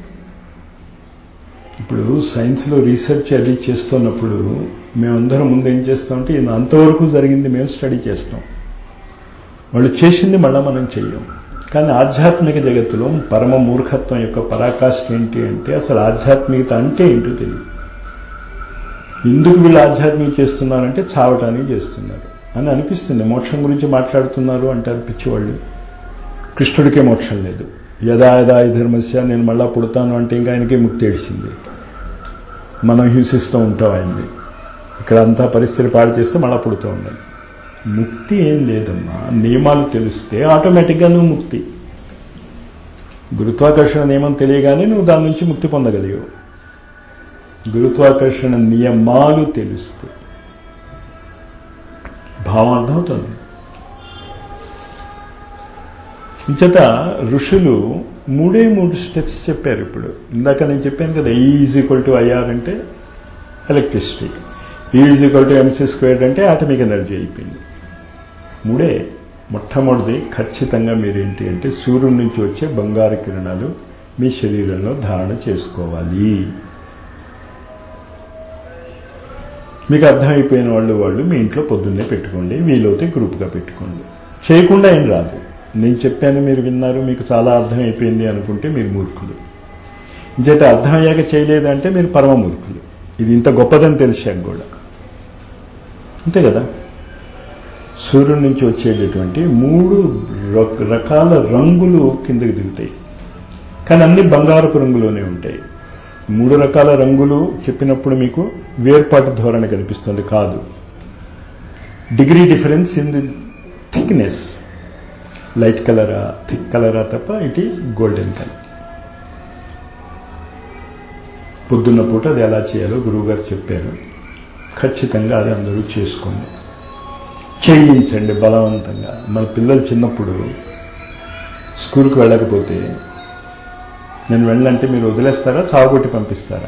ఇప్పుడు సైన్స్లో రీసెర్చ్ అది చేస్తున్నప్పుడు మేమందరం ముందు ఏం చేస్తామంటే ఇది అంతవరకు జరిగింది మేము స్టడీ చేస్తాం వాళ్ళు చేసింది మళ్ళీ మనం చెయ్యం కానీ ఆధ్యాత్మిక జగత్తులో పరమ మూర్ఖత్వం యొక్క పరాకాష్ఠ ఏంటి అంటే అసలు ఆధ్యాత్మికత అంటే ఏంటో తెలియదు ఎందుకు వీళ్ళు ఆధ్యాత్మిక చేస్తున్నారంటే చావటానికి చేస్తున్నారు అని అనిపిస్తుంది మోక్షం గురించి మాట్లాడుతున్నారు అంటారు పిచ్చివాళ్ళు కృష్ణుడికే మోక్షం లేదు యదా యదా ఈ ధర్మస్య నేను మళ్ళా పుడతాను అంటే ఇంకా ఆయనకే ముక్తి ఏడిసింది మనం హింసిస్తూ ఉంటాం ఆయన్ని ఇక్కడ అంతా పరిస్థితి పాడు చేస్తే మళ్ళా పుడుతూ ఉండాలి ముక్తి ఏం లేదమ్మా నియమాలు తెలిస్తే ఆటోమేటిక్గా నువ్వు ముక్తి గురుత్వాకర్షణ నియమం తెలియగానే నువ్వు దాని నుంచి ముక్తి పొందగలిగావు గురుత్వాకర్షణ నియమాలు తెలుస్తాయి భావం అర్థమవుతుంది ఇంచేత ఋషులు మూడే మూడు స్టెప్స్ చెప్పారు ఇప్పుడు ఇందాక నేను చెప్పాను కదా ఈజ్ ఈక్వల్ టు ఐఆర్ అంటే electricity is equal to M C squared అంటే ఆటమిక్ ఎనర్జీ అయిపోయింది మూడే మొట్టమొదటిది ఖచ్చితంగా మీరేంటి అంటే సూర్యుడి నుంచి వచ్చే బంగారు కిరణాలు మీ శరీరంలో ధారణ చేసుకోవాలి మీకు అర్థమైపోయిన వాళ్ళు వాళ్ళు మీ ఇంట్లో పొద్దున్నే పెట్టుకోండి వీలైతే గ్రూప్గా పెట్టుకోండి చేయకుండా ఏం రాదు నేను చెప్పాను మీరు విన్నారు మీకు చాలా అర్థమైపోయింది అనుకుంటే మీరు మూర్ఖులు ఇంచేత అర్థమయ్యాక చేయలేదంటే మీరు పరమ మూర్ఖులు ఇది ఇంత గొప్పదని తెలిసాక కూడా అంతే కదా సూర్యుడి నుంచి వచ్చేటటువంటి మూడు రక- రకాల రంగులు కిందకి దిగుతాయి కానీ అన్ని బంగారపు రంగులోనే ఉంటాయి మూడు రకాల రంగులు చెప్పినప్పుడు మీకు వేర్పాటు ధోరణి కనిపిస్తుంది కాదు degree difference in the thickness light కలరా థిక్ కలరా తప్ప ఇట్ ఈస్ గోల్డెన్ కలర్ పొద్దున్న పూట అది ఎలా చేయాలో గురువుగారు చెప్పారు ఖచ్చితంగా అది అందరూ చేసుకోండి చేయించండి బలవంతంగా మన పిల్లలు చిన్నప్పుడు స్కూల్కి వెళ్ళకపోతే నేను వెళ్ళంటే మీరు వదిలేస్తారా చావగొట్టి పంపిస్తారా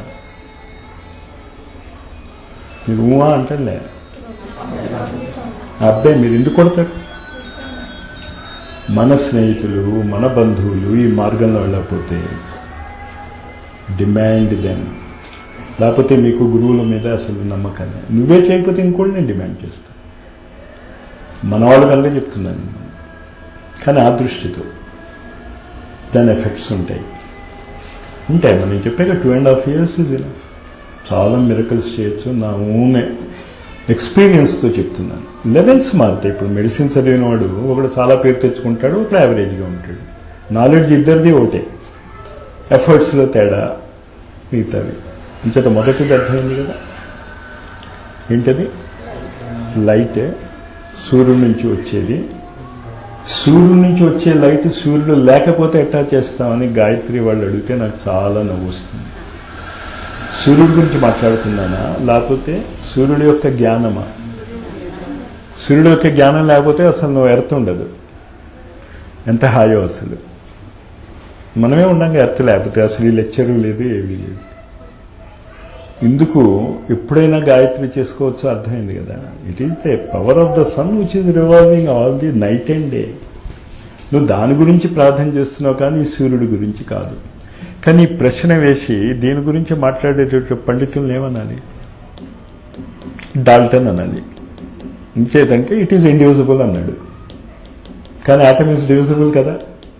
మీరు ఊహా అంటలే ఆ అబ్బాయి మీరు ఎందుకు కొడతారు మన స్నేహితులు మన బంధువులు ఈ మార్గంలో వెళ్ళకపోతే డిమాండ్ దెన్ లేకపోతే మీకు గురువుల మీద అసలు నమ్మకాన్ని నువ్వే చేయకపోతే ఇంకోటి నేను డిమాండ్ చేస్తాను మన వాళ్ళ కనుక చెప్తున్నాను కానీ ఆ దృష్టితో దాని ఎఫెక్ట్స్ ఉంటాయి ఉంటాయి మనం చెప్పాక two and half years is ఇలా చాలా మిరకల్స్ చేయొచ్చు నా ఓన్ ఎక్స్పీరియన్స్తో చెప్తున్నాను లెవెల్స్ మారుతాయి ఇప్పుడు మెడిసిన్ చదివిన వాడు ఒకడు చాలా పేరు తెచ్చుకుంటాడు ఒకడు యావరేజ్గా ఉంటాడు నాలెడ్జ్ ఇద్దరిది ఒకటే ఎఫర్ట్స్లో తేడా మిగతావి ఇంచేత మొదటిది అర్థమైంది కదా ఏంటది లైట్ సూర్యుడి నుంచి వచ్చేది సూర్యుడి నుంచి వచ్చే లైట్ సూర్యుడు లేకపోతే ఎట్టా చేస్తామని గాయత్రి వాళ్ళు అడిగితే నాకు చాలా నవ్వు వస్తుంది సూర్యుడి గురించి మాట్లాడుతున్నానా లేకపోతే సూర్యుడి యొక్క జ్ఞానమా సూర్యుడి యొక్క జ్ఞానం లేకపోతే అసలు నువ్వు ఎర్త్ ఉండదు ఎంత హాయో అసలు మనమే ఉండంగా ఎర్త్ లేకపోతే అసలు ఈ లెక్చరు లేదు ఏమీ లేదు ఇందుకు ఎప్పుడైనా గాయత్రి చేసుకోవచ్చో అర్థమైంది కదా it is the power of the sun which is revolving all the night and day నువ్వు దాని గురించి ప్రార్థన చేస్తున్నావు కానీ ఈ సూర్యుడి గురించి కాదు కానీ ఈ ప్రశ్న వేసి దీని గురించి మాట్లాడేటటువంటి పండితులను ఏమనాలి డాల్టన్ అనాలి ఇంకేదంటే ఇట్ ఈజ్ ఇండివిజిబుల్ అన్నాడు కానీ ఆటమ్ ఈజ్ డివిజిబుల్ కదా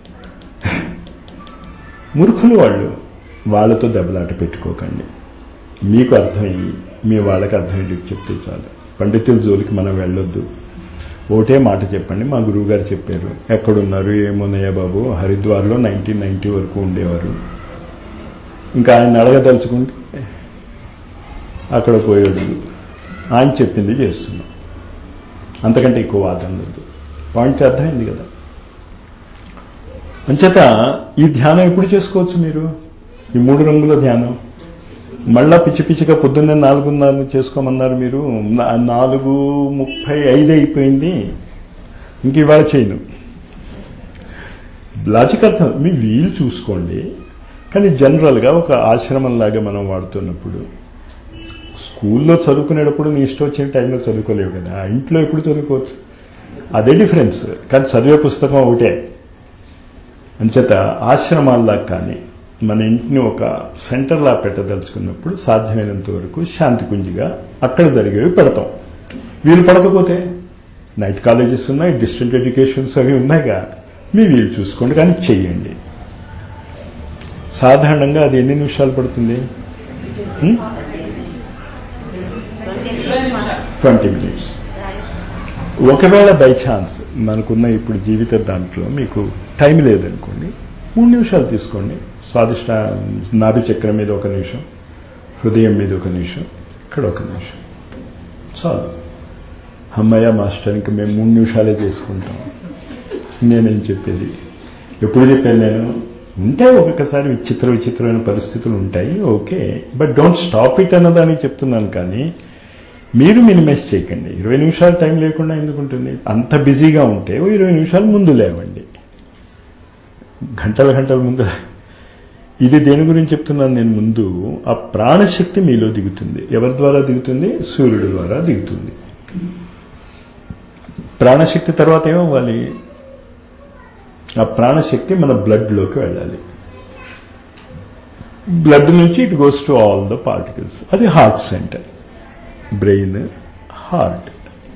మూర్ఖులు వాళ్ళు వాళ్ళతో దెబ్బలాట పెట్టుకోకండి మీకు అర్థమయ్యి మీ వాళ్ళకి అర్థమయ్యేది చెప్తే చాలు పండితుల జోలికి మనం వెళ్ళొద్దు ఒకటే మాట చెప్పండి మా గురువుగారు చెప్పారు ఎక్కడున్నారు ఏమున్నాయా బాబు హరిద్వార్లో నైన్టీన్ నైన్టీ వరకు ఉండేవారు ఇంకా ఆయన అడగదలుచుకుంటే అక్కడ పోయాడు ఆయన చెప్పింది చేస్తున్నాం అంతకంటే ఎక్కువ వాదన లేదు పాయింట్ అర్థమైంది కదా అంచేత ఈ ధ్యానం ఎప్పుడు చేసుకోవచ్చు మీరు ఈ మూడు రంగుల ధ్యానం మళ్ళా పిచ్చి పిచ్చిగా పొద్దున్నే నాలుగున్నర చేసుకోమన్నారు మీరు నా- నాలుగు ముప్పై ఐదు అయిపోయింది ఇంక ఇవాళ చేయను లాజిక్ అర్థం మీ వీలు చూసుకోండి కానీ జనరల్గా ఒక ఆశ్రమం లాగా మనం వాడుతున్నప్పుడు స్కూల్లో చదువుకునేటప్పుడు నీ ఇష్టం వచ్చిన టైంలో చదువుకోలేవు కదా ఆ ఇంట్లో ఎప్పుడు చదువుకోవచ్చు అదే డిఫరెన్స్ కానీ చదివే పుస్తకం ఒకటే అంచేత ఆశ్రమాల్లా కానీ మన ఇంటిని ఒక సెంటర్లా పెట్టదలుచుకున్నప్పుడు సాధ్యమైనంత వరకు శాంతి కుంజిగా అక్కడ జరిగేవి పెడతాం వీలు పడకపోతే నైట్ కాలేజెస్ ఉన్నాయి డిస్టెంట్ ఎడ్యుకేషన్స్ అవి ఉన్నాయిగా మీ వీలు చూసుకోండి కానీ చెయ్యండి సాధారణంగా అది ఎన్ని నిమిషాలు పడుతుంది ట్వంటీ మినిట్స్ ఒకవేళ బై ఛాన్స్ మనకున్న ఇప్పుడు జీవిత దాంట్లో మీకు టైం లేదనుకోండి మూడు నిమిషాలు తీసుకోండి స్వాదిష్ట నాభి చక్రం మీద ఒక నిమిషం హృదయం మీద ఒక నిమిషం ఇక్కడ ఒక నిమిషం చాలు అమ్మయ్య మాస్టర్ ఇంకా మేము మూడు నిమిషాలే చేసుకుంటాం నేనేం చెప్పేది ఎప్పుడు చెప్పాను నేను ఉంటాయి ఒక్కొక్కసారి విచిత్ర విచిత్రమైన పరిస్థితులు ఉంటాయి okay but don't stop it అన్నదానికి చెప్తున్నాను కానీ మీరు మినిమైజ్ చేయకండి ఇరవై నిమిషాలు టైం లేకుండా ఎందుకు ఉంటుంది అంత బిజీగా ఉంటే ఓ ఇరవై నిమిషాలు ముందు లేవండి గంటల గంటల ముందు ఇది దేని గురించి చెప్తున్నాను నేను ముందు ఆ ప్రాణశక్తి మీలో దిగుతుంది ఎవరి ద్వారా దిగుతుంది సూర్యుడు ద్వారా దిగుతుంది ప్రాణశక్తి తర్వాత ఏమవ్వాలి ఆ ప్రాణశక్తి మన బ్లడ్లోకి వెళ్ళాలి బ్లడ్ నుంచి it goes to all the particles అది హార్ట్ సెంటర్ బ్రెయిన్ హార్ట్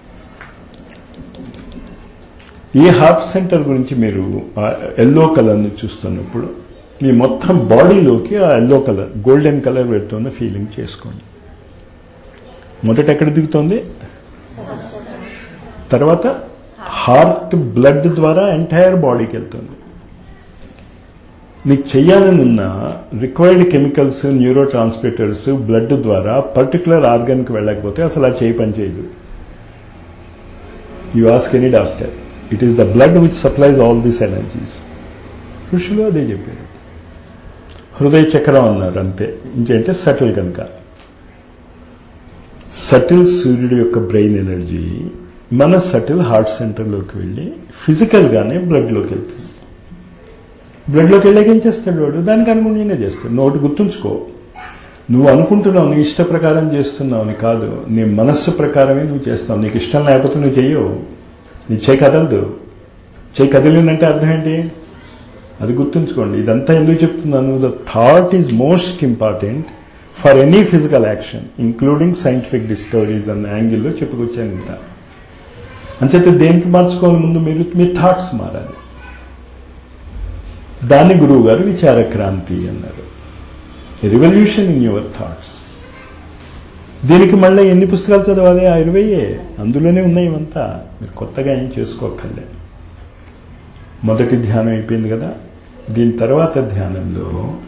ఈ హార్ట్ సెంటర్ గురించి మీరు ఎల్లో కలర్ని చూస్తున్నప్పుడు మీ మొత్తం బాడీలోకి ఆ ఎల్లో కలర్ గోల్డెన్ కలర్ పెడుతున్న ఫీలింగ్ చేసుకోండి మొదట ఎక్కడ దిగుతుంది తర్వాత హార్ట్ బ్లడ్ ద్వారా ఎంటైర్ బాడీకి వెళ్తుంది నీకు చెయ్యాలని ఉన్న required chemicals neurotransmitters blood ద్వారా పర్టికులర్ ఆర్గన్కి వెళ్ళకపోతే అసలు ఆ చేయి పని చేయదు you ask any doctor it is the blood which supplies all these energies ఋషులు అదే చెప్పారు హృదయ చక్రం అన్నారు అంతే ఇంకేంటే సటిల్ కనుక సటిల్ సూర్యుడి యొక్క బ్రెయిన్ ఎనర్జీ మన సటిల్ హార్ట్ సెంటర్లోకి వెళ్ళి ఫిజికల్గానే బ్లడ్లోకి వెళ్తుంది బ్లడ్లోకి వెళ్ళాక ఏం చేస్తాడు వాడు దానికి అనుగుణంగా చేస్తాడు నోటి గుర్తుంచుకో నువ్వు అనుకుంటున్నావు నీ ఇష్ట ప్రకారం చేస్తున్నావు అని కాదు నీ మనస్సు ప్రకారమే నువ్వు చేస్తావు నీకు ఇష్టం లేకపోతే నువ్వు చెయ్యవు నీ చేయి కదలదు చేయి కదిలిందంటే అర్థం ఏంటి అది గుర్తుంచుకోండి ఇదంతా ఎందుకు చెప్తున్నాను the thought is most important for any physical action including scientific discoveries అన్న యాంగిల్లో చెప్పుకొచ్చాను ఇంత అంచేత దేనికి మార్చుకోవాలి ముందు మీరు మీ థాట్స్ మారాలి దాన్ని గురువు గారు విచార క్రాంతి అన్నారు రివల్యూషన్ ఇన్ యువర్ థాట్స్ దీనికి మళ్ళీ ఎన్ని పుస్తకాలు చదవాలి ఆ ఇరవయే అందులోనే ఉన్నాయి ఇవంతా మీరు కొత్తగా ఏం చేసుకోక్కర్లే మొదటి ధ్యానం అయిపోయింది కదా దీని తర్వాత ధ్యానంలో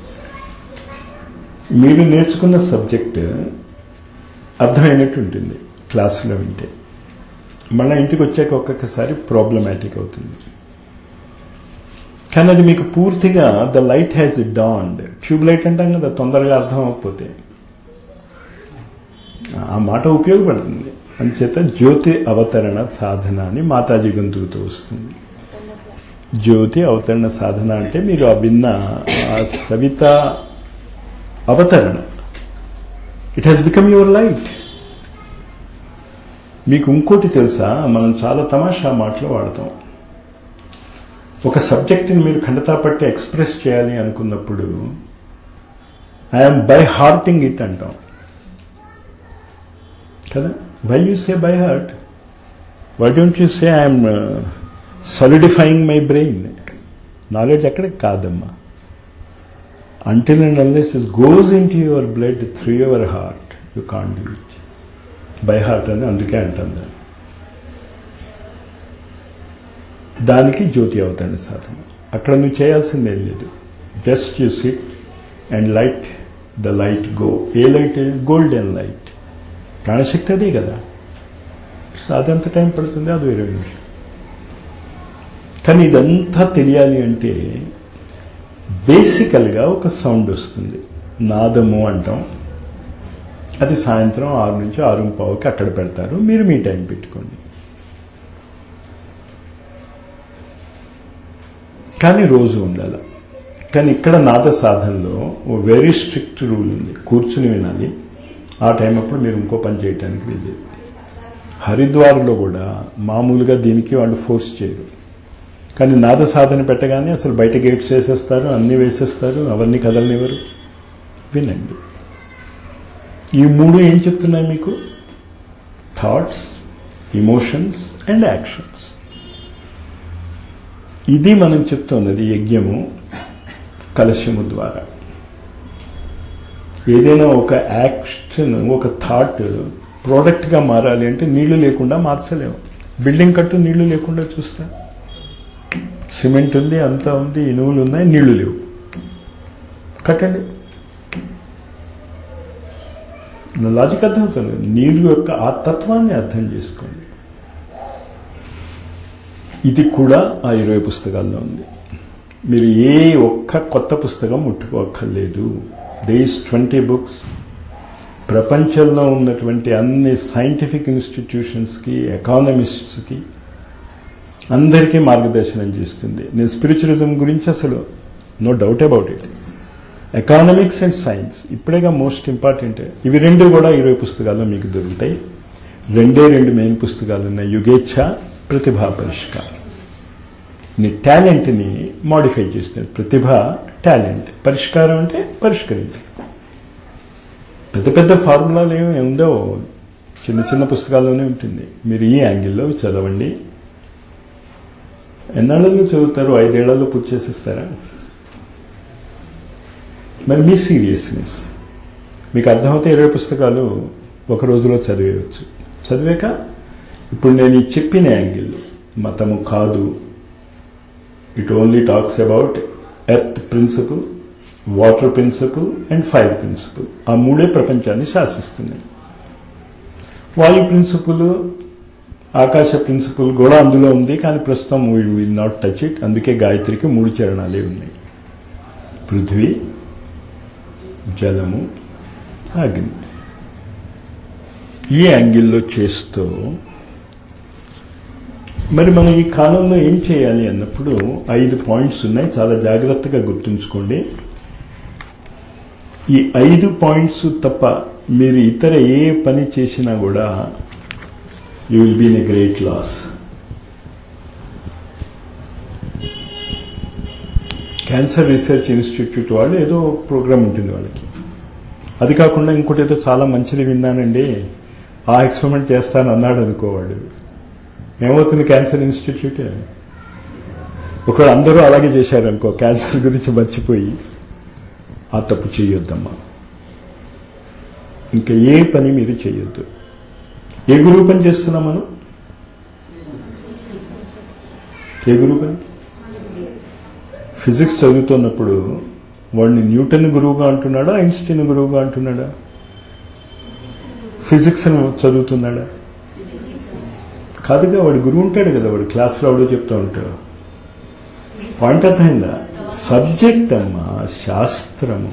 మీరు నేర్చుకున్న సబ్జెక్ట్ అర్థమైనట్టు ఉంటుంది క్లాసులో వింటే మళ్ళీ ఇంటికి వచ్చాక ఒక్కొక్కసారి ప్రాబ్లమాటిక్ అవుతుంది కానీ అది మీకు పూర్తిగా the light has dawned tube light అంటాం కదా తొందరగా అర్థం అవ్వకపోతే ఆ మాట ఉపయోగపడుతుంది అంచేత జ్యోతి అవతరణ సాధన అని మాతాజీ గొంతుకుతో వస్తుంది జ్యోతి అవతరణ సాధన అంటే మీరు ఆ విన్న ఆ సవిత అవతరణ it has become your light మీకు ఇంకోటి తెలుసా మనం చాలా తమాషా మాటలు వాడతాం ఒక సబ్జెక్ట్ని మీరు ఖండతా పట్టి ఎక్స్ప్రెస్ చేయాలి అనుకున్నప్పుడు ఐఎమ్ బై హార్టింగ్ ఇట్ అంటాం కదా why you say by heart why don't you say I'm solidifying my brain knowledge ఎక్కడికి కాదమ్మా until and unless is goes into your blood through your heart you can't do it by heart అని అందుకే అంటాం దాన్ని దానికి జ్యోతి అవతరణ సాధన అక్కడ నువ్వు చేయాల్సిందేం లేదు just you sit and light the light go a light golden light ప్రాణశక్తి అదే కదా అదంత టైం పడుతుంది అది ఇరవై నిమిషం కానీ ఇదంతా తెలియాలి అంటే బేసికల్గా ఒక సౌండ్ వస్తుంది నాదము అంటాం అది సాయంత్రం ఆరు నుంచి ఆరు పావుకి అక్కడ పెడతారు మీరు మీ టైం పెట్టుకోండి కానీ రోజు ఉండాలి కానీ ఇక్కడ నాద సాధనలో ఓ వెరీ స్ట్రిక్ట్ రూల్ ఉంది కూర్చుని వినాలి ఆ టైం అప్పుడు మీరు ఇంకో పని చేయడానికి వెళ్ళేది హరిద్వార్లో కూడా మామూలుగా దీనికి వాళ్ళు ఫోర్స్ చేయరు కానీ నాద సాధన పెట్టగానే అసలు బయట గేట్స్ వేసేస్తారు అన్నీ వేసేస్తారు అవన్నీ కదలనివ్వరు వినండి ఈ మూడు ఏం చెప్తున్నాయి మీకు థాట్స్ ఇమోషన్స్ అండ్ యాక్షన్స్ ఇది మనం చెప్తున్నది యజ్ఞము కలశము ద్వారా ఏదైనా ఒక యాక్షన్ ఒక థాట్ ప్రోడక్ట్గా మారాలి అంటే నీళ్లు లేకుండా మార్చలేము బిల్డింగ్ కట్టు నీళ్లు లేకుండా చూస్తా సిమెంట్ ఉంది అంతా ఉంది ఇనువులు ఉన్నాయి నీళ్లు లేవు కట్టండి నా లాజిక్ అర్థమవుతుంది నీళ్ళు యొక్క ఆ తత్వాన్ని అర్థం చేసుకోండి ఇది కూడా ఆ ఇరవై పుస్తకాల్లో ఉంది మీరు ఏ ఒక్క కొత్త పుస్తకం ముట్టుకోక్కర్లేదు దేస్ ట్వంటీ బుక్స్ ప్రపంచంలో ఉన్నటువంటి అన్ని సైంటిఫిక్ ఇన్స్టిట్యూషన్స్కి ఎకానమిస్ట్స్కి అందరికీ మార్గదర్శనం చేస్తుంది నేను స్పిరిచువలిజం గురించి అసలు no doubt about it economics and science ఇప్పుడేగా మోస్ట్ ఇంపార్టెంట్ ఇవి రెండు కూడా ఇరవై పుస్తకాల్లో మీకు దొరుకుతాయి రెండే రెండు మెయిన్ పుస్తకాలు ఉన్నాయి యుగేచ్ఛ ప్రతిభా పరిష్కారం నీ టాలెంట్ని మాడిఫై చేస్తుంది ప్రతిభ టాలెంట్ పరిష్కారం అంటే పరిష్కరించు పెద్ద పెద్ద ఫార్ములాలు ఏమి ఉండవు చిన్న చిన్న పుస్తకాల్లోనే ఉంటుంది మీరు ఈ యాంగిల్లో చదవండి ఎన్నాళ్ళలో చదువుతారు ఐదేళ్లలో పూర్తి చేసేస్తారా మరి మీ సీరియస్నెస్ మీకు అర్థమైతే ఇరవై పుస్తకాలు ఒక రోజులో చదివేయచ్చు చదివాక ఇప్పుడు నేను ఈ చెప్పిన యాంగిల్ మతము కాదు it only talks about earth principle water principle and fire principle ఆ మూడే ప్రపంచాన్ని శాసిస్తున్నాయి వాయు ప్రిన్సిపల్ ఆకాశ ప్రిన్సిపల్ కూడా అందులో ఉంది కానీ ప్రస్తుతం we will not touch it అందుకే గాయత్రికి మూడు చరణాలే ఉన్నాయి పృథ్వీ జలము అగ్ని ఈ యాంగిల్లో చేస్తూ మరి మనం ఈ కాలంలో ఏం చేయాలి అన్నప్పుడు ఐదు పాయింట్స్ ఉన్నాయి చాలా జాగ్రత్తగా గుర్తుంచుకోండి ఈ ఐదు పాయింట్స్ తప్ప మీరు ఇతర ఏ పని చేసినా కూడా you will be in a great loss cancer research institute వాళ్ళు ఏదో ప్రోగ్రామ్ ఉంటుంది వాళ్ళకి అది కాకుండా ఇంకోటి ఏదో చాలా మంచిది విన్నానండి ఆ ఎక్స్పెరిమెంట్ చేస్తాను అన్నాడు అనుకోవాడు ఏమవుతుంది క్యాన్సర్ ఇన్స్టిట్యూట్ ఒకవేళ అందరూ అలాగే చేశారనుకో క్యాన్సర్ గురించి మర్చిపోయి ఆ తప్పు చేయొద్దమ్మా ఇంకా ఏ పని మీరు చేయొద్దు ఏ గురువు పని చేస్తున్నాం మనం ఏ గురువు పని ఫిజిక్స్ చదువుతున్నప్పుడు వాడిని న్యూటన్ గురువుగా అంటున్నాడా ఐన్స్టీన్ గురువుగా అంటున్నాడా ఫిజిక్స్ చదువుతున్నాడా కాదుగా వాడు గురువు ఉంటాడు కదా వాడు క్లాస్లో వాడు చెప్తూ ఉంటాడు పాయింట్ అర్థమైందా సబ్జెక్ట్ అమ్మా శాస్త్రము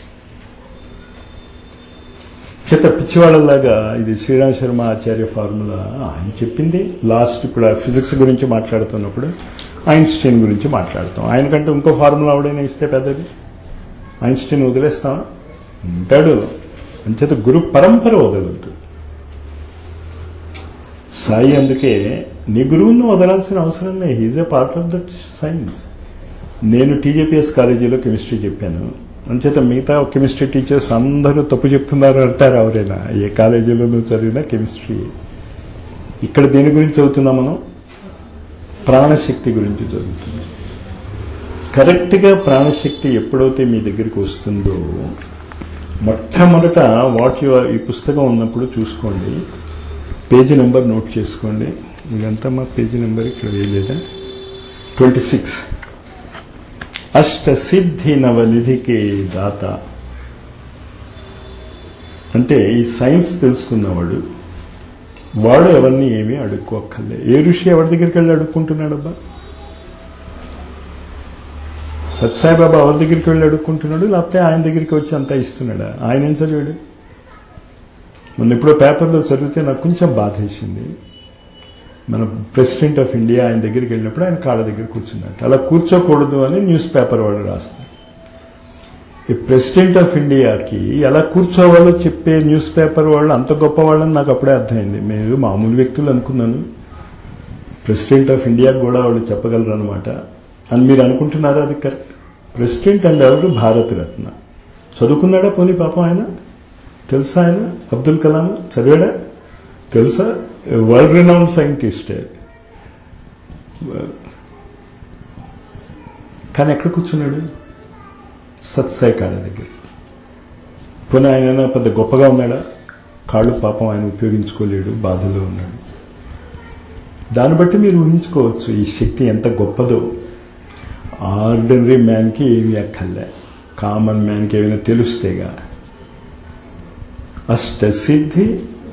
చేత పిచ్చివాళ్ళలాగా ఇది శ్రీరామ్ శర్మ ఆచార్య ఫార్ములా ఆయన చెప్పింది లాస్ట్ ఇప్పుడు ఫిజిక్స్ గురించి మాట్లాడుతున్నప్పుడు ఐన్స్టీన్ గురించి మాట్లాడతాం ఆయనకంటే ఇంకో ఫార్ములా ఎవడైనా ఇస్తే పెద్దది ఐన్స్టీన్ వదిలేస్తామా ఉంటాడు అంచేత గురు పరంపర వదలద్దు సాయి అందుకే నీ గురువును వదలాల్సిన అవసరం లేదు he's a part of that science నేను టీజేపీఎస్ కాలేజీలో కెమిస్ట్రీ చెప్పాను అంచేత మిగతా కెమిస్ట్రీ టీచర్స్ అందరూ తప్పు చెప్తున్నారు అంటారు ఎవరైనా ఏ కాలేజీలో నువ్వు చదివినా కెమిస్ట్రీ ఇక్కడ దేని గురించి చదువుతున్నాం మనం ప్రాణశక్తి గురించి చదువుతున్నాం కరెక్ట్గా ప్రాణశక్తి ఎప్పుడైతే మీ దగ్గరికి వస్తుందో మొట్టమొదట వాట్ యు ఈ పుస్తకం ఉన్నప్పుడు చూసుకోండి పేజీ నెంబర్ నోట్ చేసుకోండి ఇదంతా మా పేజీ నెంబర్ ఇక్కడ వేయలేదా ట్వంటీ సిక్స్ అష్ట సిద్ధి నవనిధికి దాత అంటే ఈ సైన్స్ తెలుసుకున్నవాడు వాడు ఎవరిని ఏమీ అడుక్కోక్కర్లే ఏ ఋషి ఎవరి దగ్గరికి వెళ్ళి అడుక్కుంటున్నాడబ్బా సత్సాయిబాబా ఎవరి దగ్గరికి వెళ్ళి అడుక్కుంటున్నాడు లేకపోతే ఆయన దగ్గరికి వచ్చి అంతా ఇస్తున్నాడా ఆయన ఏం చదివాడు మొన్న ఎప్పుడో పేపర్లో చదివితే నాకు కొంచెం బాధ వేసింది మన ప్రెసిడెంట్ ఆఫ్ ఇండియా ఆయన దగ్గరికి వెళ్ళినప్పుడు ఆయన కాళ్ళ దగ్గర కూర్చున్నట్టు అలా కూర్చోకూడదు అని న్యూస్ పేపర్ వాళ్ళు రాస్తారు ఈ ప్రెసిడెంట్ ఆఫ్ ఇండియాకి ఎలా కూర్చోవాలో చెప్పే న్యూస్ పేపర్ వాళ్ళు అంత గొప్ప వాళ్ళని నాకు అప్పుడే అర్థమైంది మీరు మామూలు వ్యక్తులు అనుకున్నాను ప్రెసిడెంట్ ఆఫ్ ఇండియాకి కూడా వాళ్ళు చెప్పగలరు అనమాట అని మీరు అనుకుంటున్నారా అది కరెక్ట్ ప్రెసిడెంట్ అండ్ ఎవరు భారత రత్న చదువుకున్నాడా పోనీ పాపం ఆయన తెలుసా ఆయన అబ్దుల్ కలాం చదివాడా తెలుసా వరల్డ్ రినౌండ్ సైంటిస్ట్ కానీ ఎక్కడ కూర్చున్నాడు సత్సాయి కాళ్ళ దగ్గర పోనీ ఆయన పెద్ద గొప్పగా ఉన్నాడా కాళ్ళు పాపం ఆయన ఉపయోగించుకోలేడు బాధలో ఉన్నాడు దాన్ని బట్టి మీరు ఊహించుకోవచ్చు ఈ శక్తి ఎంత గొప్పదో ఆర్డినరీ మ్యాన్కి ఏమి అక్కర్లే కామన్ మ్యాన్కి ఏమైనా తెలుస్తేగా అష్టసిద్ధి